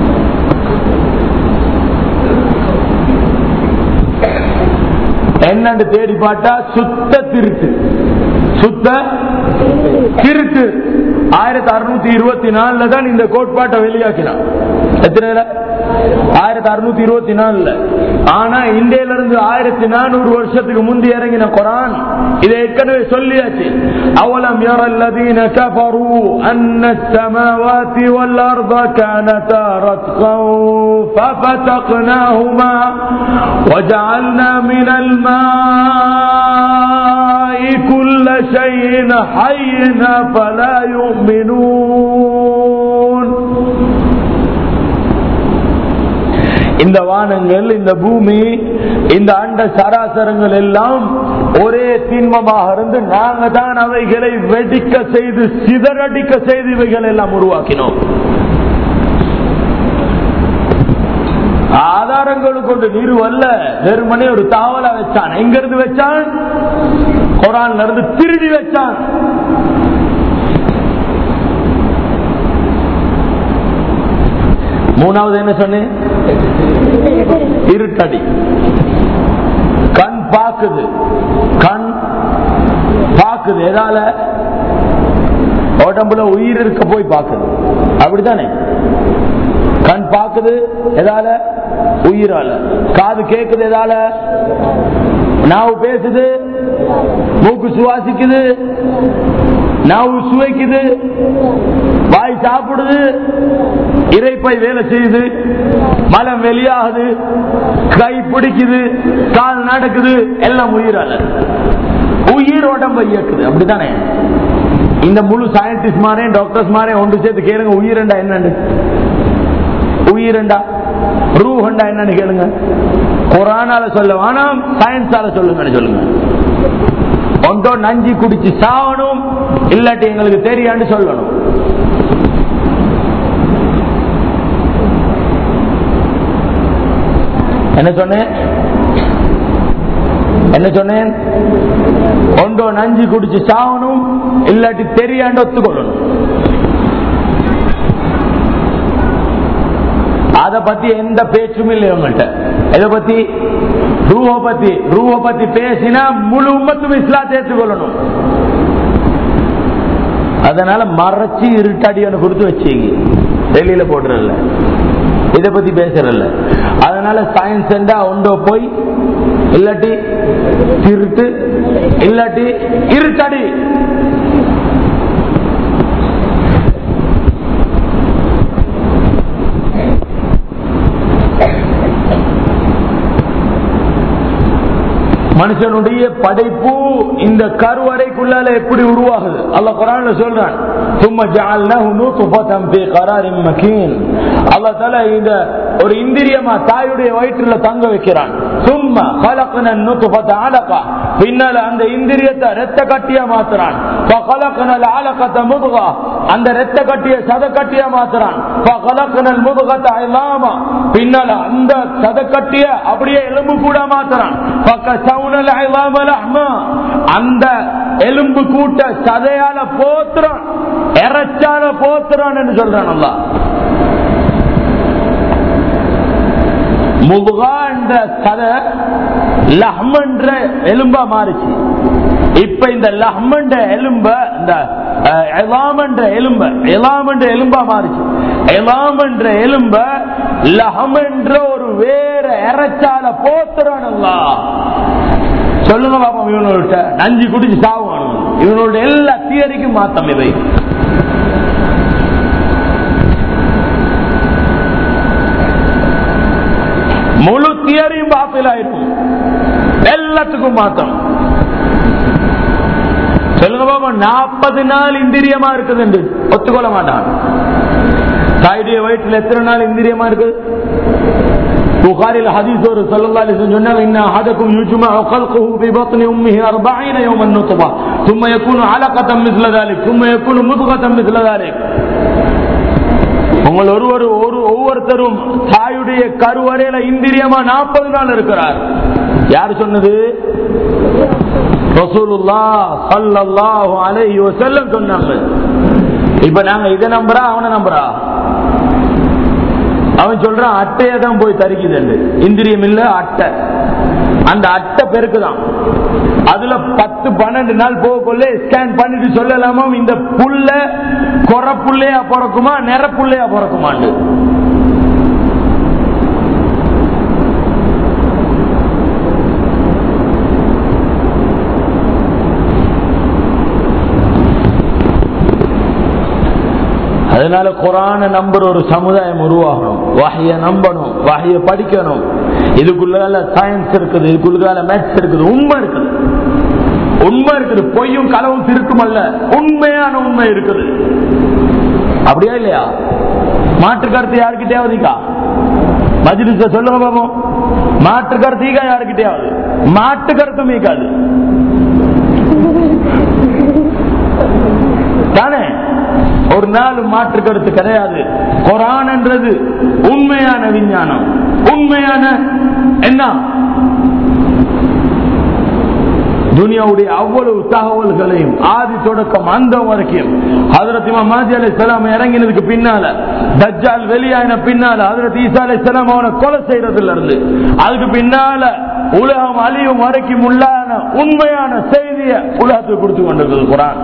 என்னன்னு தேடி பார்த்தா சுத்த திருட்டு சுத்த திருட்டு ஆயிரத்தி அறுநூத்தி இருபத்தி நாலுல தான் இந்த கோட்பாட்டை வெளியாக்கினான் எத்தனைல ஆயிரத்தி அறுநூத்தி இருபத்தி நாலுல ஆனா இந்தியில இருந்து ஆயிரத்தி நானூறு வருஷத்துக்கு முந்தி இறங்கின குரான் இதை ஏற்கனவே சொல்லியாச்சு அவலம் يرى كفروا أن السماوات والأرض كانتا رتقا ففتقناهما وجعلنا من الماء كل شيء حي فلا يؤمنون இந்த வானங்கள் இந்த பூமி இந்த அண்ட சராசரங்கள் எல்லாம் ஒரே திண்மமாக இருந்து நாங்க தான் அவைகளை வெடிக்க செய்து சிதறடிக்க செய்து இவைகள் எல்லாம் உருவாக்கினோம் ஆதாரங்கள் கொண்டு நிறுவல்ல வெறுமனே ஒரு தாவலா வச்சான் எங்க இருந்து வச்சான் குரான்ல இருந்து திருடி வச்சான் மூணாவது என்ன சொன்னேன் இருட்டடி கண் பாக்குது கண் பாக்குது எதால உடம்புல உயிர் இருக்க போய் பாக்குது அப்படித்தானே கண் பாக்குது எதால உயிரால காது கேக்குது எதால நாவு பேசுது மூக்கு சுவாசிக்குது நாவு சுவைக்குது வாய் சாப்பிடுது இறைப்பை வேலை செய்யுது மலம் வெளியாகுது கை பிடிக்குது கால் நடக்குது எல்லாம் உயிரால உயிர் உடம்பை இயக்குது அப்படித்தானே இந்த முழு சயின்டிஸ்ட் மாரே டாக்டர்ஸ் மாரே ஒன்று சேர்த்து கேளுங்க உயிரண்டா என்னன்னு உயிரண்டா ரூஹண்டா என்னன்னு கேளுங்க குரானால சொல்ல வேணாம் சயின்ஸால சொல்லுங்கன்னு சொல்லுங்க ஒன்றோ நஞ்சி குடிச்சு சாவணும் இல்லாட்டி எங்களுக்கு தெரியான்னு சொல்லணும் என்ன சொன்னேன் என்ன சொன்னேன் ஒன்றோ நஞ்சு குடிச்சு சாவணும் இல்லாட்டி தெரியாண்டு ஒத்துக்கொள்ளணும் அத பத்தி எந்த பேச்சும் இல்லை உங்கள்கிட்ட எதை பத்தி ரூஹ பத்தி ரூஹ பத்தி பேசினா முழு உம்மத்தும் இஸ்லாத்தை ஏற்றுக்கொள்ளணும் அதனால மறைச்சு இருட்டாடியான கொடுத்து வச்சீங்க வெளியில போடுறல இத பத்தி பேசுறல அதனால சயின்ஸ் ஒன்றோ போய் இல்லாட்டி திருட்டு இல்லாட்டி இருட்டடி மனுஷனுடைய படைப்பு இந்த கருவறைக்குள்ளால எப்படி உருவாகுது அல்ல குரான்ல சொல்றான் சும்மா ஜஅல்னாஹு நுத்ஃபதன் ஃபீ கராரின் மகீன் அல்லாஹ் தஆலா இந்த ஒரு இந்திரியமா தாயுடைய வயிற்றுல தங்க வைக்கிறான் சும்மா خلقنا النطفة علقة பின்னால அந்த இந்திரியத்தை ரத்த கட்டியா மாத்துறான் فخلقنا العلقة مضغة அந்த ரத்த கட்டிய சத கட்டியா மாத்துறான் فخلقنا المضغة عظاما பின்னால அந்த சத கட்டிய அப்படியே எலும்பு கூட மாத்துறான் فكسونا العظام لحما அந்த எலும்பு கூட்ட சதையால போத்துறான் இறைச்சால போத்துறான் என்று சொல்றான் அல்லாஹ் முதுகா என்ற கதை லஹம் என்ற எலும்பா மாறிச்சு இப்ப இந்த லஹம் என்ற எலும்ப இந்த அஹ், எலாம் என்ற எலும்ப எலாம் என்ற எலும்பா மாறிச்சு எலாம் என்ற எலும்ப லஹம் என்ற ஒரு வேற இறைச்சால போத்துறானுங்களா சொல்லுங்க பாப்போம் இவனோட நஞ்சு குடிச்சு சாவுவானு இவனோட எல்லா தியரிக்கும் மாத்தம் இதை முழு தியரியும் பாப்பிலாயிருக்கும் எல்லாத்துக்கும் மாத்தம் சொல்லுங்க பாப்போம் நாற்பது நாள் இந்திரியமா இருக்குது என்று ஒத்துக்கொள்ள மாட்டான் தாயுடைய வயிற்றுல எத்தனை நாள் இந்திரியமா இருக்குது புகாரில் ஹதீஸ் ஒரு ஸல்லல்லாஹு அலைஹி வஸல்லம் சொன்னாங்க இன்ன அஹதக்கும் யுஜ்மஉ خلقه في بطن امه 40 يوما نطفه ثم يكون علقه مثل ذلك ثم يكون مضغه مثل ذلك உங்கள் ஒருவர் ஒரு ஒவ்வொருத்தரும் தாயுடைய கருவறையில இந்திரியமா நாற்பது நாள் இருக்கிறார் யார் சொன்னது ரசூலுல்லா ஸல்லல்லாஹு அலைஹி வஸல்லம் சொன்னாங்க இப்ப நாங்க இதை நம்புறா அவனை நம்புறா அவன் சொல்றான் அட்டையை தான் போய் தரிக்குது இந்திரியம் இல்ல அட்டை அந்த அட்டை பெருக்குதான் அதுல பத்து பன்னெண்டு நாள் போகக்குள்ள ஸ்கேன் பண்ணிட்டு சொல்லலாமா இந்த புல்ல கொற புள்ளையா பிறக்குமா நிற புள்ளையா பிறக்குமாண்டு அதனால குரான நம்புற ஒரு சமுதாயம் உருவாகணும் வகைய நம்பணும் வகைய படிக்கணும் இதுக்குள்ள சயின்ஸ் இருக்குது இதுக்குள்ள மேத்ஸ் இருக்குது உண்மை இருக்குது உண்மை இருக்குது பொய்யும் களவும் திருக்கும் அல்ல உண்மையான உண்மை இருக்குது அப்படியா இல்லையா மாற்று கருத்து யாருக்கிட்டேவதுக்கா மஜிலிச சொல்லுங்க பாப்போம் மாற்று கருத்து ஈகா யாருக்கிட்டேயாவது மாற்று கருத்தும் ஈக்காது தானே ஒரு நாள் மாற்று கருத்து கிடையாது குரான் என்றது உண்மையான விஞ்ஞானம் உண்மையான என்ன துனியாவுடைய அவ்வளவு தகவல்களையும் ஆதி தொடக்கம் அந்த வரைக்கும் ஹதரத் மாஜி அலி சலாம் இறங்கினதுக்கு பின்னால தஜ்ஜால் வெளியான பின்னால ஹதரத் ஈசா அலி சலாம் அவனை கொலை செய்யறதுல இருந்து அதுக்கு பின்னால உலகம் அழியும் வரைக்கும் உள்ளான உண்மையான செய்தியை உலகத்துக்கு கொடுத்து கொண்டிருக்கிறது குரான்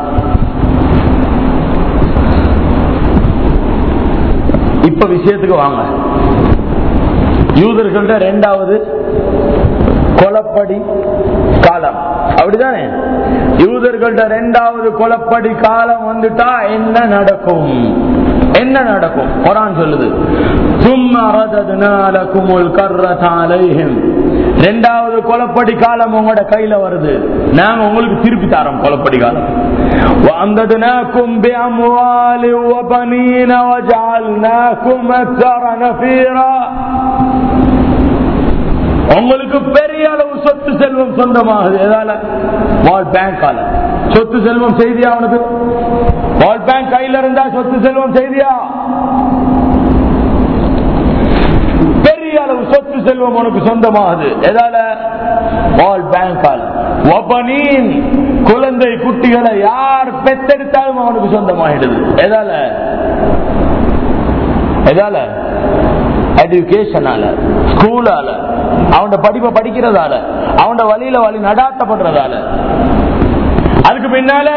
இப்ப விஷயத்துக்கு வாங்க யூதர்கள்ட்ட ரெண்டாவது கொலப்படி காலம் அப்படிதானே யூதர்கள்ட்ட ரெண்டாவது கொலப்படி காலம் வந்துட்டா என்ன நடக்கும் என்ன நடக்கும் குரான் சொல்லுது சும்மா ரததுனாலகுமுல் கர்ரதாலைஹிம் ரெண்டாவது கொலப்படி காலம் உங்களோட கையில வருது நாங்க உங்களுக்கு திருப்பி தரோம் கொலப்படி காலம் وأمددناكم بأموال وبنين وجعلناكم أكثر نفيرا உங்களுக்கு பெரிய அளவு சொத்து செல்வம் சொந்தமாகுது எதால வால் பேங்கால சொத்து செல்வம் செய்தியா அவனுக்கு வால் பேங்க் கையில இருந்தா சொத்து செல்வம் செய்தியா பெரிய அளவு சொத்து செல்வம் உனக்கு சொந்தமாகுது எதால வால் பேங்கால ஒப்பனீன் குழந்தை குட்டிகளை யார் பெத்தெடுத்தாலும் அவனுக்கு சொந்தமாகிடுது எதால எதால எஜுகேஷனால ஸ்கூலால அவன் படிப்பை படிக்கிறதால அவன் வழியில வழி நடாத்தப்படுறதால அதுக்கு பின்னால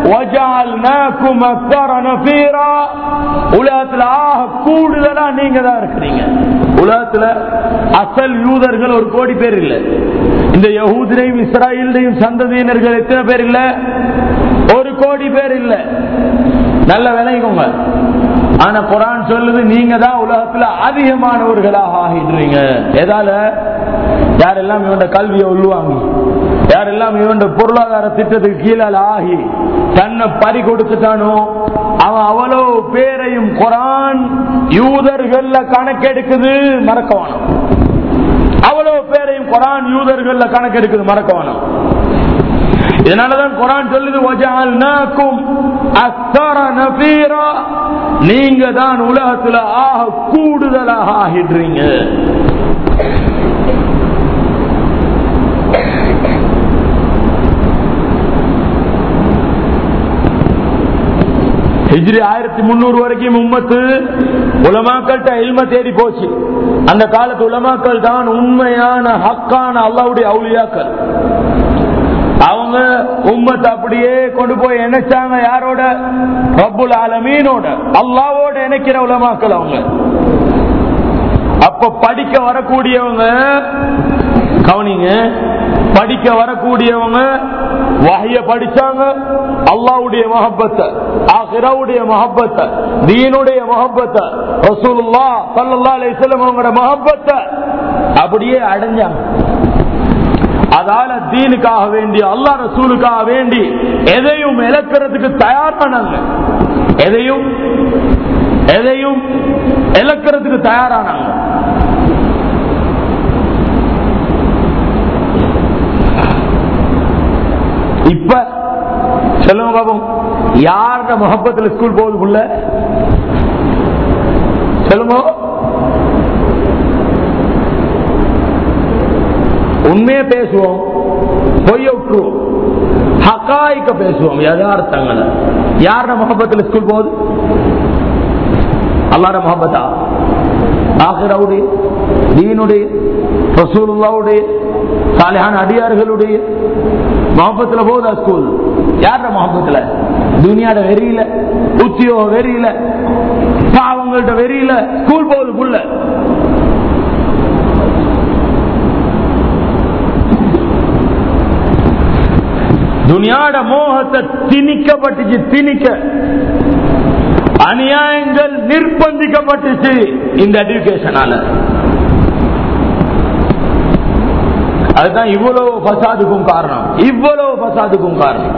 உலகத்துல ஆக கூடுதலா நீங்க தான் இருக்கிறீங்க உலகத்துல அசல் யூதர்கள் ஒரு கோடி பேர் இல்ல இந்த யகூதிரையும் இஸ்ராயலையும் சந்ததியினர்கள் எத்தனை பேர் இல்ல ஒரு கோடி பேர் இல்ல நல்ல விளைவுங்க ஆனா குரான் சொல்லுது நீங்க தான் உலகத்துல அதிகமானவர்களாக ஆகிடுறீங்க எதால யாரெல்லாம் இவன் கல்வியை உள்வாங்கி யாரெல்லாம் இவன் பொருளாதார திட்டத்துக்கு கீழால ஆகி தன்னை பறி கொடுத்துட்டானோ அவன் அவ்வளவு பேரையும் குரான் யூதர்கள்ல கணக்கெடுக்குது மறக்கவானோ அவ்வளவு பேரையும் குரான் யூதர்கள்ல கணக்கெடுக்குது மறக்கவானோ இதனாலதான் குரான் சொல்லுது நீங்க தான் உலகத்துல ஆக கூடுதலாக ஆகிடுறீங்க ஹிஜ்ரி ஆயிரத்தி முன்னூறு வரைக்கும் உம்மத்து உலமாக்கள்கிட்ட எல்ம தேடி போச்சு அந்த காலத்து உலமாக்கள் தான் உண்மையான ஹக்கான அல்லாவுடைய அவுளியாக்கள் அவங்க உம்மத்தை அப்படியே கொண்டு போய் இணைச்சாங்க யாரோட ரப்புல் ஆலமீனோட அல்லாவோட இணைக்கிற உலமாக்கள் அவங்க அப்ப படிக்க வரக்கூடியவங்க கவனிங்க படிக்க வரக்கூடியவங்க வகைய படிச்சாங்க அல்லாவுடைய மஹப்பத்தை ஆஹிராவுடைய மஹப்பத்தை தீனுடைய மஹப்பத்தை ரசூலுல்லா சல்லா அலிஸ்லம் அவங்களோட மஹப்பத்தை அப்படியே அடைஞ்சாங்க அதால தீனுக்காக வேண்டி அல்லா ரசூலுக்காக வேண்டி எதையும் இழக்கிறதுக்கு தயாரானாங்க எதையும் எதையும் இழக்கிறதுக்கு தயாரானாங்க இப்ப சொல்லுங்க பாபம் யாரோட முகப்பத்தில் ஸ்கூல் போகுது புள்ள சொல்லுங்க உண்மையை பேசுவோம் பொய்ய விட்டுருவோம் ஹக்காய்க்க பேசுவோம் யதார்த்தங்களை யாரோட முகப்பத்தில் ஸ்கூல் போகுது அல்லாட முகப்பத்தா ஆஹிராவுடைய தீனுடைய ரசூலுல்லாவுடைய சாலையான அடியார்களுடைய முகப்பத்துல போகுதா ஸ்கூல் யார முகப்பத்துல துனியாட வெறியில உத்தியோக வெறியில பாவங்கள்ட்ட வெறியில ஸ்கூல் போகுது புள்ள துனியாட மோகத்தை திணிக்கப்பட்டுச்சு திணிக்க அநியாயங்கள் நிர்பந்திக்கப்பட்டுச்சு இந்த எஜுகேஷனால அதுதான் இவ்வளவு பசாதுக்கும் காரணம் இவ்வளவு பசாதுக்கும் காரணம்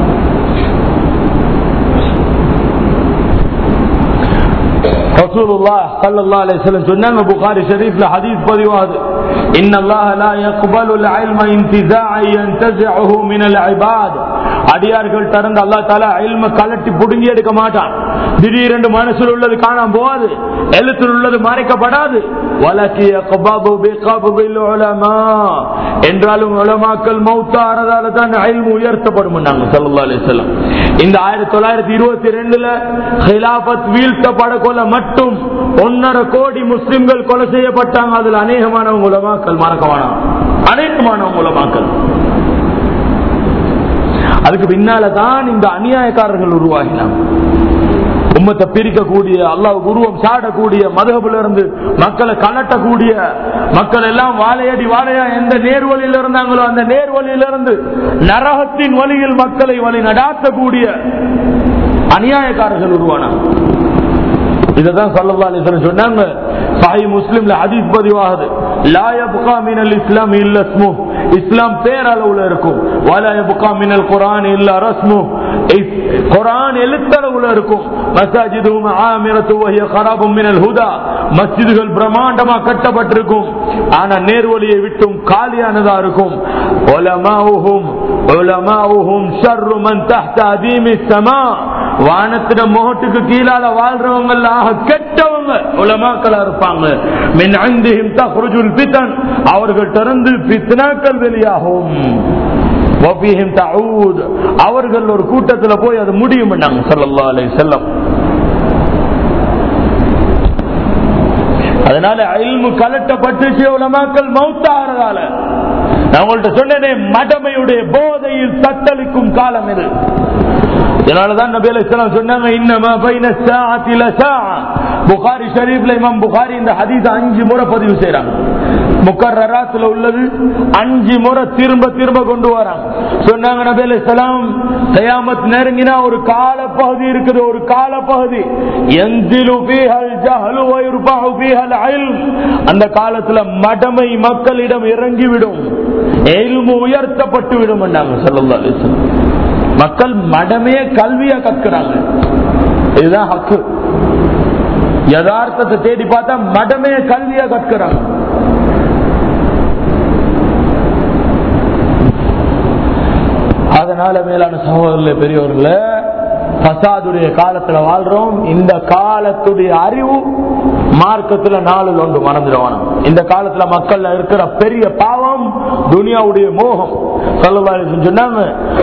ரசூலுல்லாஹ் ஸல்லல்லாஹு அலைஹி வஸல்லம் சொன்னாங்க புகாரி ஷரீஃப்ல ஹதீஸ் பதிவாது ان الله لا يقبل العلم انتزاعا ينتزعه من العباد அடியார்கள் திறந்து அல்லா தாலா இல்ம கலட்டி புடுங்கி எடுக்க மாட்டான் திடீரென்று மனசில் உள்ளது காணாம போகாது எழுத்தில் உள்ளது மறைக்கப்படாது வலக்கிய கபாபு பிகபுபில் உலமா என்றாலும் உலமாக்கள் மௌத்தாரதால தான் இல்மு உயர்த்தப்படும் ஸல்லல்லாஹு அலைஹி வஸல்லம் இந்த ஆயிரத்தி தொள்ளாயிரத்தி இருபத்தி ரெண்டுல ஹிலாபத் வீழ்த்தப்பட கொள்ள மட்டும் ஒன்னரை கோடி முஸ்லிம்கள் கொலை செய்யப்பட்டாங்க அதுல அநேகமானவங்க உலமாக்கள் மறக்கவான அநேகமானவங்க உலமாக்கள் அதுக்கு பின்னாலதான் இந்த அநியாயக்காரர்கள் உருவாகினாங்க உம்மத்தை பிரிக்கக்கூடிய அல்லாஹ் உருவம் சாடக்கூடிய மதகுல இருந்து மக்களை கலட்டக்கூடிய மக்கள் எல்லாம் வாழையடி வாழையா எந்த நேர்வழியில் இருந்தாங்களோ அந்த நேர்வழியில இருந்து நரகத்தின் வழியில் மக்களை வழி நடாத்தக்கூடிய அநியாயக்காரர்கள் உருவானாங்க இததான் சல்லா அலிஸ்லம் சொன்னாங்க சாஹி முஸ்லிம்ல ஹதீஸ் பதிவாகுது லாயபுகா மினல் இஸ்லாம் இல்ல ஸ்மு இஸ்லாம் பேரளவுல இருக்கும் வலாயபுகா மினல் குரான் இல்ல ரஸ்மு குரான் எழுத்தளவுல இருக்கும் மசாஜிதும் ஆமிரத்து வஹிய கராபும் மினல் ஹுதா மஸ்ஜிதுகள் பிரம்மாண்டமா கட்டப்பட்டிருக்கும் ஆனா நேர்வழியை விட்டும் காலியானதா இருக்கும் உலமாவுஹும் உலமாவுஹும் ஷர்ரு மன் தஹ்த அதீமி ஸமா வானத்திட முகட்டுக்கு கீழால வாழ்றவங்க ஆக கெட்டவங்க உலமாக்களா இருப்பாங்க மின் அந்திஹிம் தஹ்ருஜுல் ஃபிதன் அவர்கள்ட்ட இருந்து ஃபித்னாக்கள் வெளியாகும் வஃபீஹிம் தஊத் அவர்கள் ஒரு கூட்டத்துல போய் அது முடியும் ஸல்லல்லாஹு அலைஹி வஸல்லம் அதனால அல்மு கலட்டப்பட்டுச்சு உலமாக்கள் மௌத்தாகிறதால நான் உங்கள்ட்ட சொன்னேனே மடமையுடைய போதையில் தத்தளிக்கும் காலம் இது இதனாலதான் நபி அலைஹிஸ்ஸலாம் சொன்னாங்க இன்னமா பைன ஸாஅத்தி லஸாஅ புகாரி ஷரீஃப்ல இமாம் புகாரி இந்த ஹதீஸ் அஞ்சு முறை பதிவு செய்றாங்க முக்கர்ரராத்துல உள்ளது அஞ்சு முறை திரும்ப திரும்ப கொண்டு வராங்க சொன்னாங்க நபி அலைஹிஸ்ஸலாம் கயாமத் நெருங்கினா ஒரு கால பகுதி இருக்குது ஒரு கால பகுதி எந்திலு ஃபீஹல் ஜஹலு வ யுர்ஃபஉ ஃபீஹல் இல்ம் அந்த காலத்துல மடமை மக்களிடம் இறங்கிவிடும் இல்மு உயர்த்தப்பட்டு விடும் ஸல்லல்லாஹு அலைஹி வஸல்லம் மக்கள் மடமே கல்வியா கற்கிறாங்க இதுதான் ஹக்கு யதார்த்தத்தை தேடி பார்த்தா மடமே கல்வியா கற்கிறாங்க அதனால மேலான சகோதரர்களே பெரியவர்கள பசாதுடைய காலத்துல வாழ்றோம் இந்த காலத்துடைய அறிவு மார்க்கத்துல நாளில் ஒன்று மறந்துடுவான இந்த காலத்துல மக்கள்ல இருக்கிற பெரிய பாவம் துனியாவுடைய மோகம் சொன்னாங்க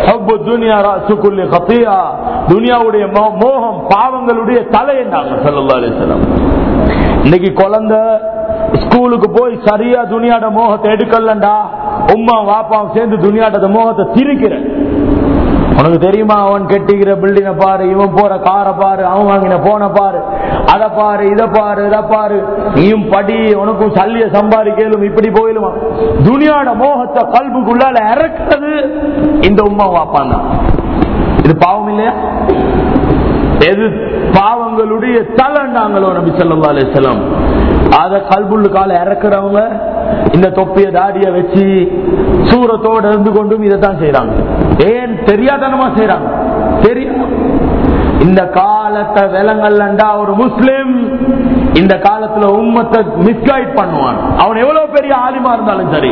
துனியாவுடைய மோகம் பாவங்களுடைய தலை என்றாங்க சல்லா அலிஸ்லாம் இன்னைக்கு குழந்தை ஸ்கூலுக்கு போய் சரியா துனியாட மோகத்தை எடுக்கலண்டா உமா வாப்பாவும் சேர்ந்து துனியாட மோகத்தை திரிக்கிறேன் உனக்கு தெரியுமா அவன் கட்டிக்கிற பில்டிங்க பாரு இவன் போற காரை பாரு அவன் வாங்கின போன பாரு அதை பாரு இதை பாரு இதை பாரு நீயும் படி உனக்கும் சல்லிய சம்பாதிக்கலும் இப்படி போயிலுமா துனியாட மோகத்தை கல்புக்குள்ளால இறக்குறது இந்த உமா வாப்பான் தான் இது பாவம் இல்லையா எது பாவங்களுடைய தலைண்டாங்களோ நபி சொல்லா அலிஸ்லாம் அத கல்புள்ளு கால இறக்குறவங்க இந்த தொப்பிய தாடிய வச்சு சூரத்தோட இருந்து கொண்டும் இதைத்தான் செய்யறாங்க ஏன் தெரியாதனமா செய்யறாங்க தெரியும் இந்த காலத்தை விலங்கல்லண்டா ஒரு முஸ்லிம் இந்த காலத்துல உம்மத்தை மிஸ்கைட் பண்ணுவான் அவன் எவ்வளவு பெரிய ஆலிமா இருந்தாலும் சரி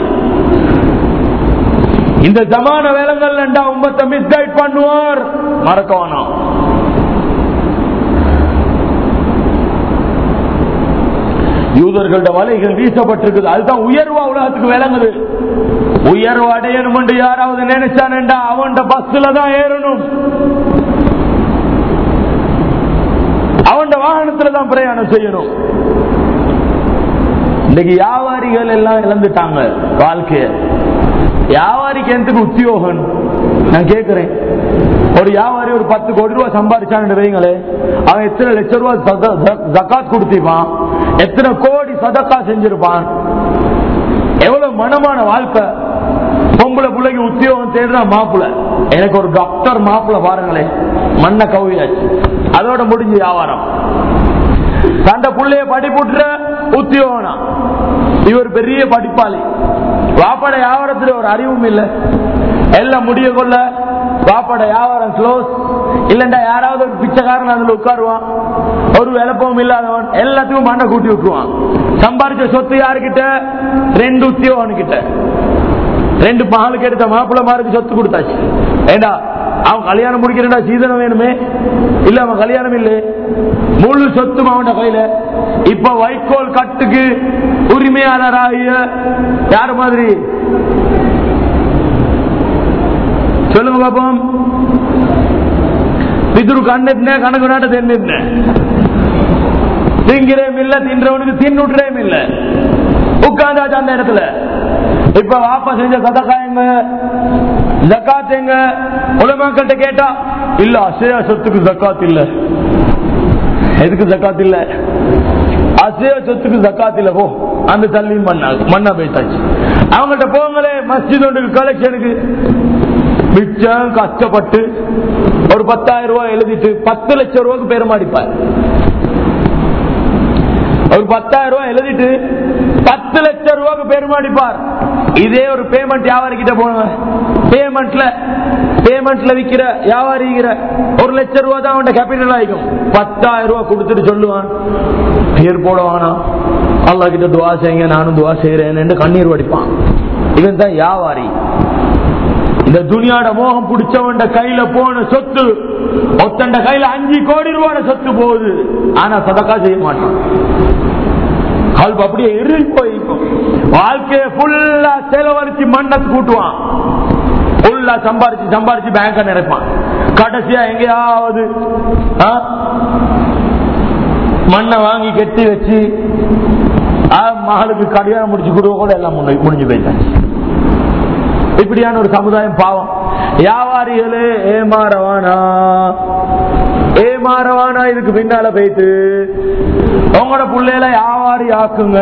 இந்த ஜமான வேலங்கள்லண்டா உம்மத்தை மிஸ்கைட் பண்ணுவார் மறக்கவானோ யூதர்களோட வலைகள் வீசப்பட்டிருக்குது அதுதான் உயர்வா உலகத்துக்கு விளங்குது உயர்வு அடையணும் என்று யாராவது நினைச்சானண்டா அவன் பஸ்ல தான் ஏறணும் அவன் வாகனத்துல தான் பிரயாணம் செய்யணும் இன்னைக்கு வியாபாரிகள் எல்லாம் இழந்துட்டாங்க வாழ்க்கைய வியாபாரிக்கு எந்தக்கு உத்தியோகம் நான் கேட்கிறேன் ஒரு வியாபாரி ஒரு பத்து கோடி ரூபாய் சம்பாதிச்சான்னு வைங்களே அவன் எத்தனை லட்சம் ரூபாய் ஜக்காத் கொடுத்திருப்பான் எத்தனை கோடி சதக்கா செஞ்சிருப்பான் எவ்வளவு மனமான வாழ்க்கை பொம்பளை பிள்ளைக்கு உத்தியோகம் தேடுற மாப்பிள்ள எனக்கு ஒரு டாக்டர் மாப்பிள்ள பாருங்களேன் மண்ண கவியாச்சு அதோட முடிஞ்சு வியாபாரம் தந்த பிள்ளைய படிப்புட்டுற உத்தியோகம் இவர் பெரிய படிப்பாளி வாப்பட வியாபாரத்தில் ஒரு அறிவும் இல்லை எல்லாம் முடிய கொள்ள வாப்பட வியாபாரம் க்ளோஸ் இல்லண்டா யாராவது ஒரு பிச்சைக்காரன் அதுல உட்காருவான் ஒரு விளப்பமும் இல்லாதவன் எல்லாத்துக்கும் மண்ணை கூட்டி விட்டுருவான் சம்பாதிச்ச சொத்து யாருக்கிட்ட ரெண்டு உத்தியோகன் கிட்ட ரெண்டு மகளுக்கு எடுத்த மாப்பிள்ள மாருக்கு சொத்து கொடுத்தாச்சு ஏண்டா அவன் கல்யாணம் முடிக்கிறா சீதனம் வேணுமே இல்ல அவன் கல்யாணம் இல்லை முழு சொத்தும் அவன் கையில இப்ப வைக்கோல் கட்டுக்கு உரிமையாளராகிய யார் மாதிரி சொல்லுங்க பாப்போம் பிதுரு கண்ணெத்தின கணக்கு நாட்ட தென்னிருந்த திங்கிறேம் இல்ல தின்றவனுக்கு தின்னுட்டுறேம் இல்ல உட்கார்ந்தாச்சு அந்த இடத்துல இப்ப வாப்பா செஞ்ச சதக்காயங்க ஜக்காத் எங்க உலமாக்கிட்ட கேட்டா இல்ல அசையா சொத்துக்கு ஜக்காத் இல்ல எதுக்கு ஜக்காத் இல்ல அசையா சொத்துக்கு ஜக்காத் இல்ல போ அந்த தள்ளியும் மண்ணா மண்ணா போயிட்டாச்சு அவங்கள்ட்ட போங்களே மஸ்ஜித் ஒன்றுக்கு கலெக்ஷனுக்கு மிச்சம் கஷ்டப்பட்டு ஒரு பத்தாயிரம் ரூபாய் எழுதிட்டு பத்து லட்சம் ரூபாய்க்கு பெருமாடிப்பார் ஒரு பத்தாயிரம் ரூபாய் எழுதிட்டு பத்து லட்சம் ரூபாய்க்கு பெருமாடிப்பார் இதே ஒரு பேமெண்ட் வியாபாரி கிட்ட போன பேமெண்ட்ல பேமெண்ட்ல விக்கிற வியாபாரிங்கிற ஒரு லட்சம் ரூபாய் தான் அவன் கேபிட்டல் ஆகிக்கும் பத்தாயிரம் ரூபாய் கொடுத்துட்டு சொல்லுவான் பேர் போடுவானா அல்லா கிட்ட துவா செய்யுங்க நானும் துவா செய்யறேன் கண்ணீர் வடிப்பான் இவன் தான் வியாபாரி இந்த துணியாட மோகம் பிடிச்சவன் கையில போன சொத்து ஒத்தண்ட கையில அஞ்சு கோடி ரூபாய் சொத்து போகுது ஆனா சதக்கா செய்ய மாட்டான் கல்பு அப்படியே இறுகி போயிருக்கும் வாழ்க்கைய ஃபுல்லா செலவழிச்சு மண்ணத்து கூட்டுவான் ஃபுல்லா சம்பாரிச்சு சம்பாரிச்சு பேங்க நினைப்பான் கடைசியா எங்கேயாவது ஆ? மண்ணை வாங்கி கட்டி வச்சு ஆ, மகளுக்கு கல்யாணம் முடிச்சு கொடுக்க கூட எல்லாம் முன்ன- முடிஞ்சு போயிட்டாங்க இப்படியான ஒரு சமுதாயம் பாவம் வியாபாரிகளே ஏமாறவானா ஏமாறவானா இதுக்கு பின்னால போயிட்டு உங்களோட பிள்ளையில வியாபாரி ஆக்குங்க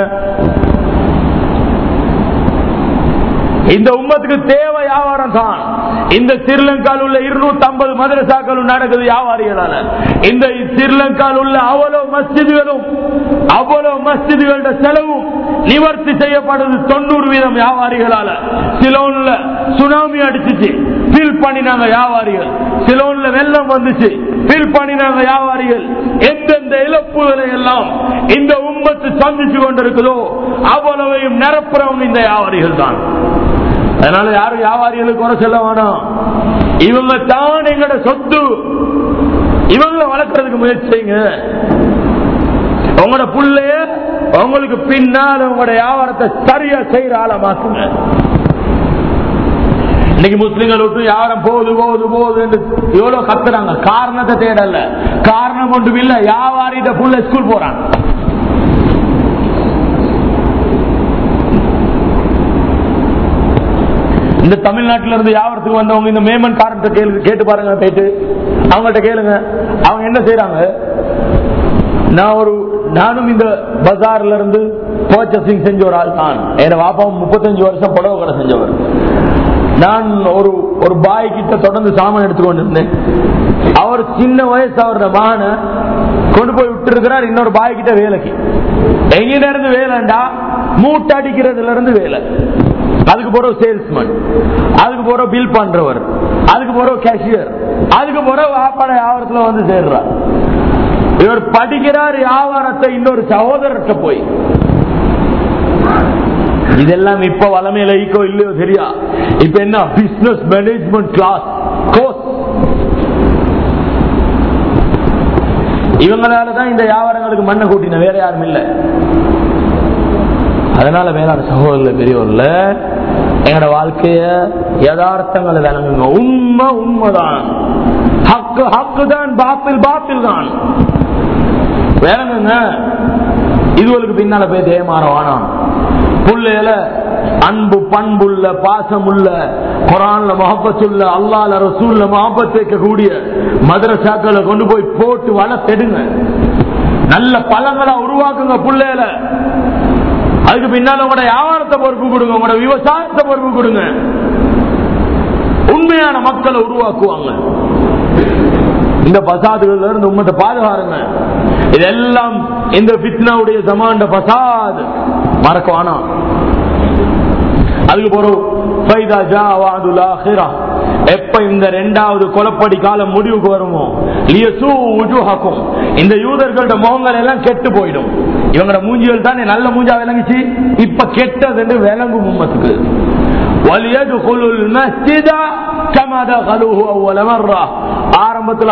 இந்த உம்மத்துக்கு தேவை வியாபாரம் தான் இந்த ஸ்ரீலங்காவில் உள்ள இருநூத்தி ஐம்பது மதரசாக்களும் நடக்குது வியாபாரிகளால இந்த ஸ்ரீலங்காவில் உள்ள அவ்வளவு மஸ்ஜிதுகளும் அவ்வளவு மஸ்ஜிதுகளோட செலவும் நிவர்த்தி செய்யப்படுது தொண்ணூறு வீதம் வியாபாரிகளால சிலோன்ல சுனாமி அடிச்சுச்சு ஃபீல் பண்ணினாங்க வியாபாரிகள் சிலோன்ல வெள்ளம் வந்துச்சு ஃபீல் பண்ணினாங்க வியாபாரிகள் எந்தெந்த இழப்புகளை எல்லாம் இந்த உம்மத்து சந்திச்சு கொண்டிருக்குதோ அவ்வளவையும் நிரப்புறவங்க இந்த வியாபாரிகள் தான் அதனால யாரும் வியாபாரிகளுக்கு குறை சொல்ல வேணாம் இவங்க தான் எங்களோட சொத்து இவங்களை வளர்க்கறதுக்கு முயற்சி செய்யுங்க உங்களோட புள்ளைய உங்களுக்கு பின்னால் உங்களோட வியாபாரத்தை சரியா செய்யற ஆளை மாத்துங்க இன்னைக்கு முஸ்லிம்கள் விட்டு யாரும் போகுது போகுது போகுது என்று எவ்வளவு கத்துறாங்க காரணத்தை தேடல காரணம் ஒன்றும் இல்ல வியாபாரிட்ட புள்ள ஸ்கூல் போறாங்க இந்த தமிழ்நாட்டில இருந்து யாவரத்துக்கு வந்தவங்க இந்த மேமன் காரன்ட்ட கேளு கேட்டு பாருங்க போயிட்டு அவங்கள்ட்ட கேளுங்க அவங்க என்ன செய்யறாங்க நான் ஒரு நானும் இந்த பஜார்ல இருந்து பர்ச்சேசிங் செஞ்ச ஒரு ஆள் தான் என் வாப்பாவும் முப்பத்தஞ்சு வருஷம் புடவை கடை செஞ்சவர் நான் ஒரு ஒரு பாய் கிட்ட தொடர்ந்து சாமான் எடுத்துக்கொண்டு இருந்தேன் அவர் சின்ன வயசு அவரோட மகனை கொண்டு போய் விட்டு இருக்கிறார் இன்னொரு பாய் கிட்ட வேலைக்கு எங்கிட்ட இருந்து வேலைண்டா மூட்டை அடிக்கிறதுல இருந்து வேலை அதுக்கு போற சேல்ஸ்மேன் அதுக்கு போற பில் பண்றவர் அதுக்கு போற கேஷியர் அதுக்கு போற வாப்பாட வியாபாரத்துல வந்து சேர்றார் இவர் படிக்கிறார் வியாபாரத்தை இன்னொரு சகோதரர்கிட்ட போய் இதெல்லாம் இப்ப வளமையில ஈக்கோ இல்லையோ சரியா இப்ப என்ன பிசினஸ் மேனேஜ்மெண்ட் கிளாஸ் கோர்ஸ் இவங்களாலதான் இந்த வியாபாரங்களுக்கு மண்ணை கூட்டின வேற யாரும் இல்ல அதனால வேளாண் சகோதரர் பெரியவர்ல எங்களோட வாழ்க்கைய யதார்த்தங்களை விளங்குங்க உண்மை உண்மைதான் ஹக்கு ஹக்கு தான் பாத்தில் பாத்தில் தான் விளங்குங்க இதுவளுக்கு பின்னால போய் தேமாறவானா புள்ளையில அன்பு பண்புள்ள பாசமுள்ள குரான்ல மொஹப்பத்துள்ள அல்லால ரசூல்ல மொஹப்பத் வைக்கக்கூடிய மதரசாக்களை கொண்டு போய் போட்டு வளர்த்தெடுங்க நல்ல பழங்களா உருவாக்குங்க புள்ளையில அதுக்கு பின்னால உங்களோட வியாபாரத்தை பொறுப்பு கொடுங்க உங்களோட விவசாயத்தை பொறுப்பு கொடுங்க உண்மையான மக்களை உருவாக்குவாங்க இந்த பசாதுகள்ல இருந்து உண்மத்தை பாதுகாருங்க இதெல்லாம் இந்த பித்னாவுடைய சமாண்ட பசாத் மறக்க வேணாம் அதுக்கு போறோம் எப்ப இந்த ரெண்டாவது கொலப்படி காலம் முடிவுக்கு வருமோ இந்த யூதர்களோட முகங்கள் எல்லாம் கெட்டு போயிடும் இவங்களோட மூஞ்சிகள் தானே நல்ல மூஞ்சா விளங்குச்சு இப்ப கெட்டது விளங்கும் உம்மத்துக்கு ஆரம்பத்தில்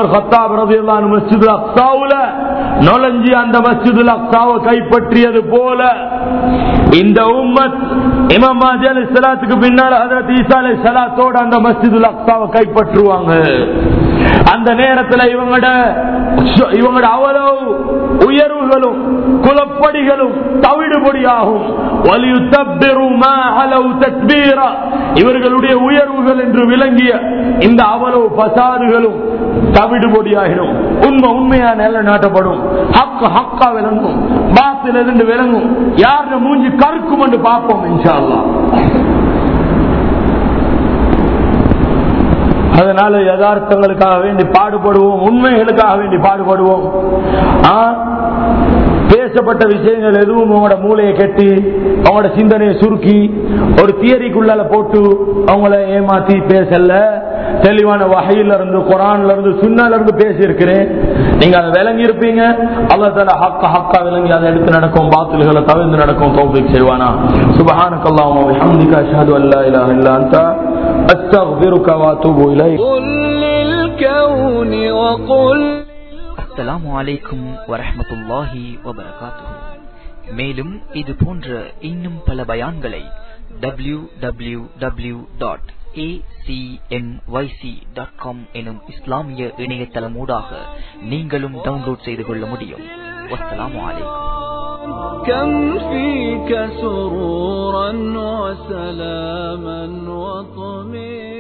நுழைஞ்சி அந்த மஸ்ஜிதுல் அக்சாவை கைப்பற்றியது போல இந்த உம்மத் இமாம் அலி சலாத்துக்கு பின்னால் ஹதரத் ஈசா அலி சலாத்தோட அந்த மஸ்ஜிதுல் அக்சாவை கைப்பற்றுவாங்க அந்த நேரத்தில் இவங்களோட இவங்களோட அவ்வளவு உயர்வுகளும் குலப்படிகளும் தவிடுபடியாகும் இவர்களுடைய உயர்வுகள் என்று விளங்கிய இந்த அவ்வளவு பசாதுகளும் தவிடுபடியாகிடும் உண்மை உண்மையா நில நாட்டப்படும் ஹக்கு ஹக்கா விளங்கும் பாத்தில் இருந்து விளங்கும் யாரு மூஞ்சி கருக்கும் என்று பார்ப்போம் இன்ஷா அல்லாஹ் அதனால யதார்த்தங்களுக்காக வேண்டி பாடுபடுவோம் உண்மைகளுக்காக வேண்டி பாடுபடுவோம் ஆ, பேசப்பட்ட விஷயங்கள் எதுவும் உங்களோட மூளையை கெட்டி அவங்களோட சிந்தனையை சுருக்கி ஒரு தியரிக்குள்ளால போட்டு அவங்கள ஏமாத்தி பேசல தெளிவான வகையில இருந்து குரான்ல இருந்து சுண்ணால இருந்து பேசி இருக்கிறேன் நீங்க அதை விளங்கி இருப்பீங்க அல்லா தால ஹக்கா ஹக்கா விளங்கி அதை எடுத்து நடக்கும் பாத்தில்களை தவிர்த்து நடக்கும் தௌபிக் செய்வானா சுபஹானக்கல்லாஹு வ பிஹம்திக அஷ்ஹது அல்லா இலாஹ இல்லா அன்த அஸ்தக்ஃபிருக வ அத்தூபு இலைக் قل للكون وقل அஸ்ஸலாமு அலைக்கும் வரஹ்மத்துல்லாஹி வபரகாத்துஹு மேலும் இது போன்ற இன்னும் பல பயான்களை W W W dot dot com எனும் இஸ்லாமிய இணையதளமூடாக நீங்களும் டவுன்லோட் செய்து கொள்ள முடியும் வஸ்ஸலாமு அலைக்கும் كم فيك سرورا وسلاما وطمئنا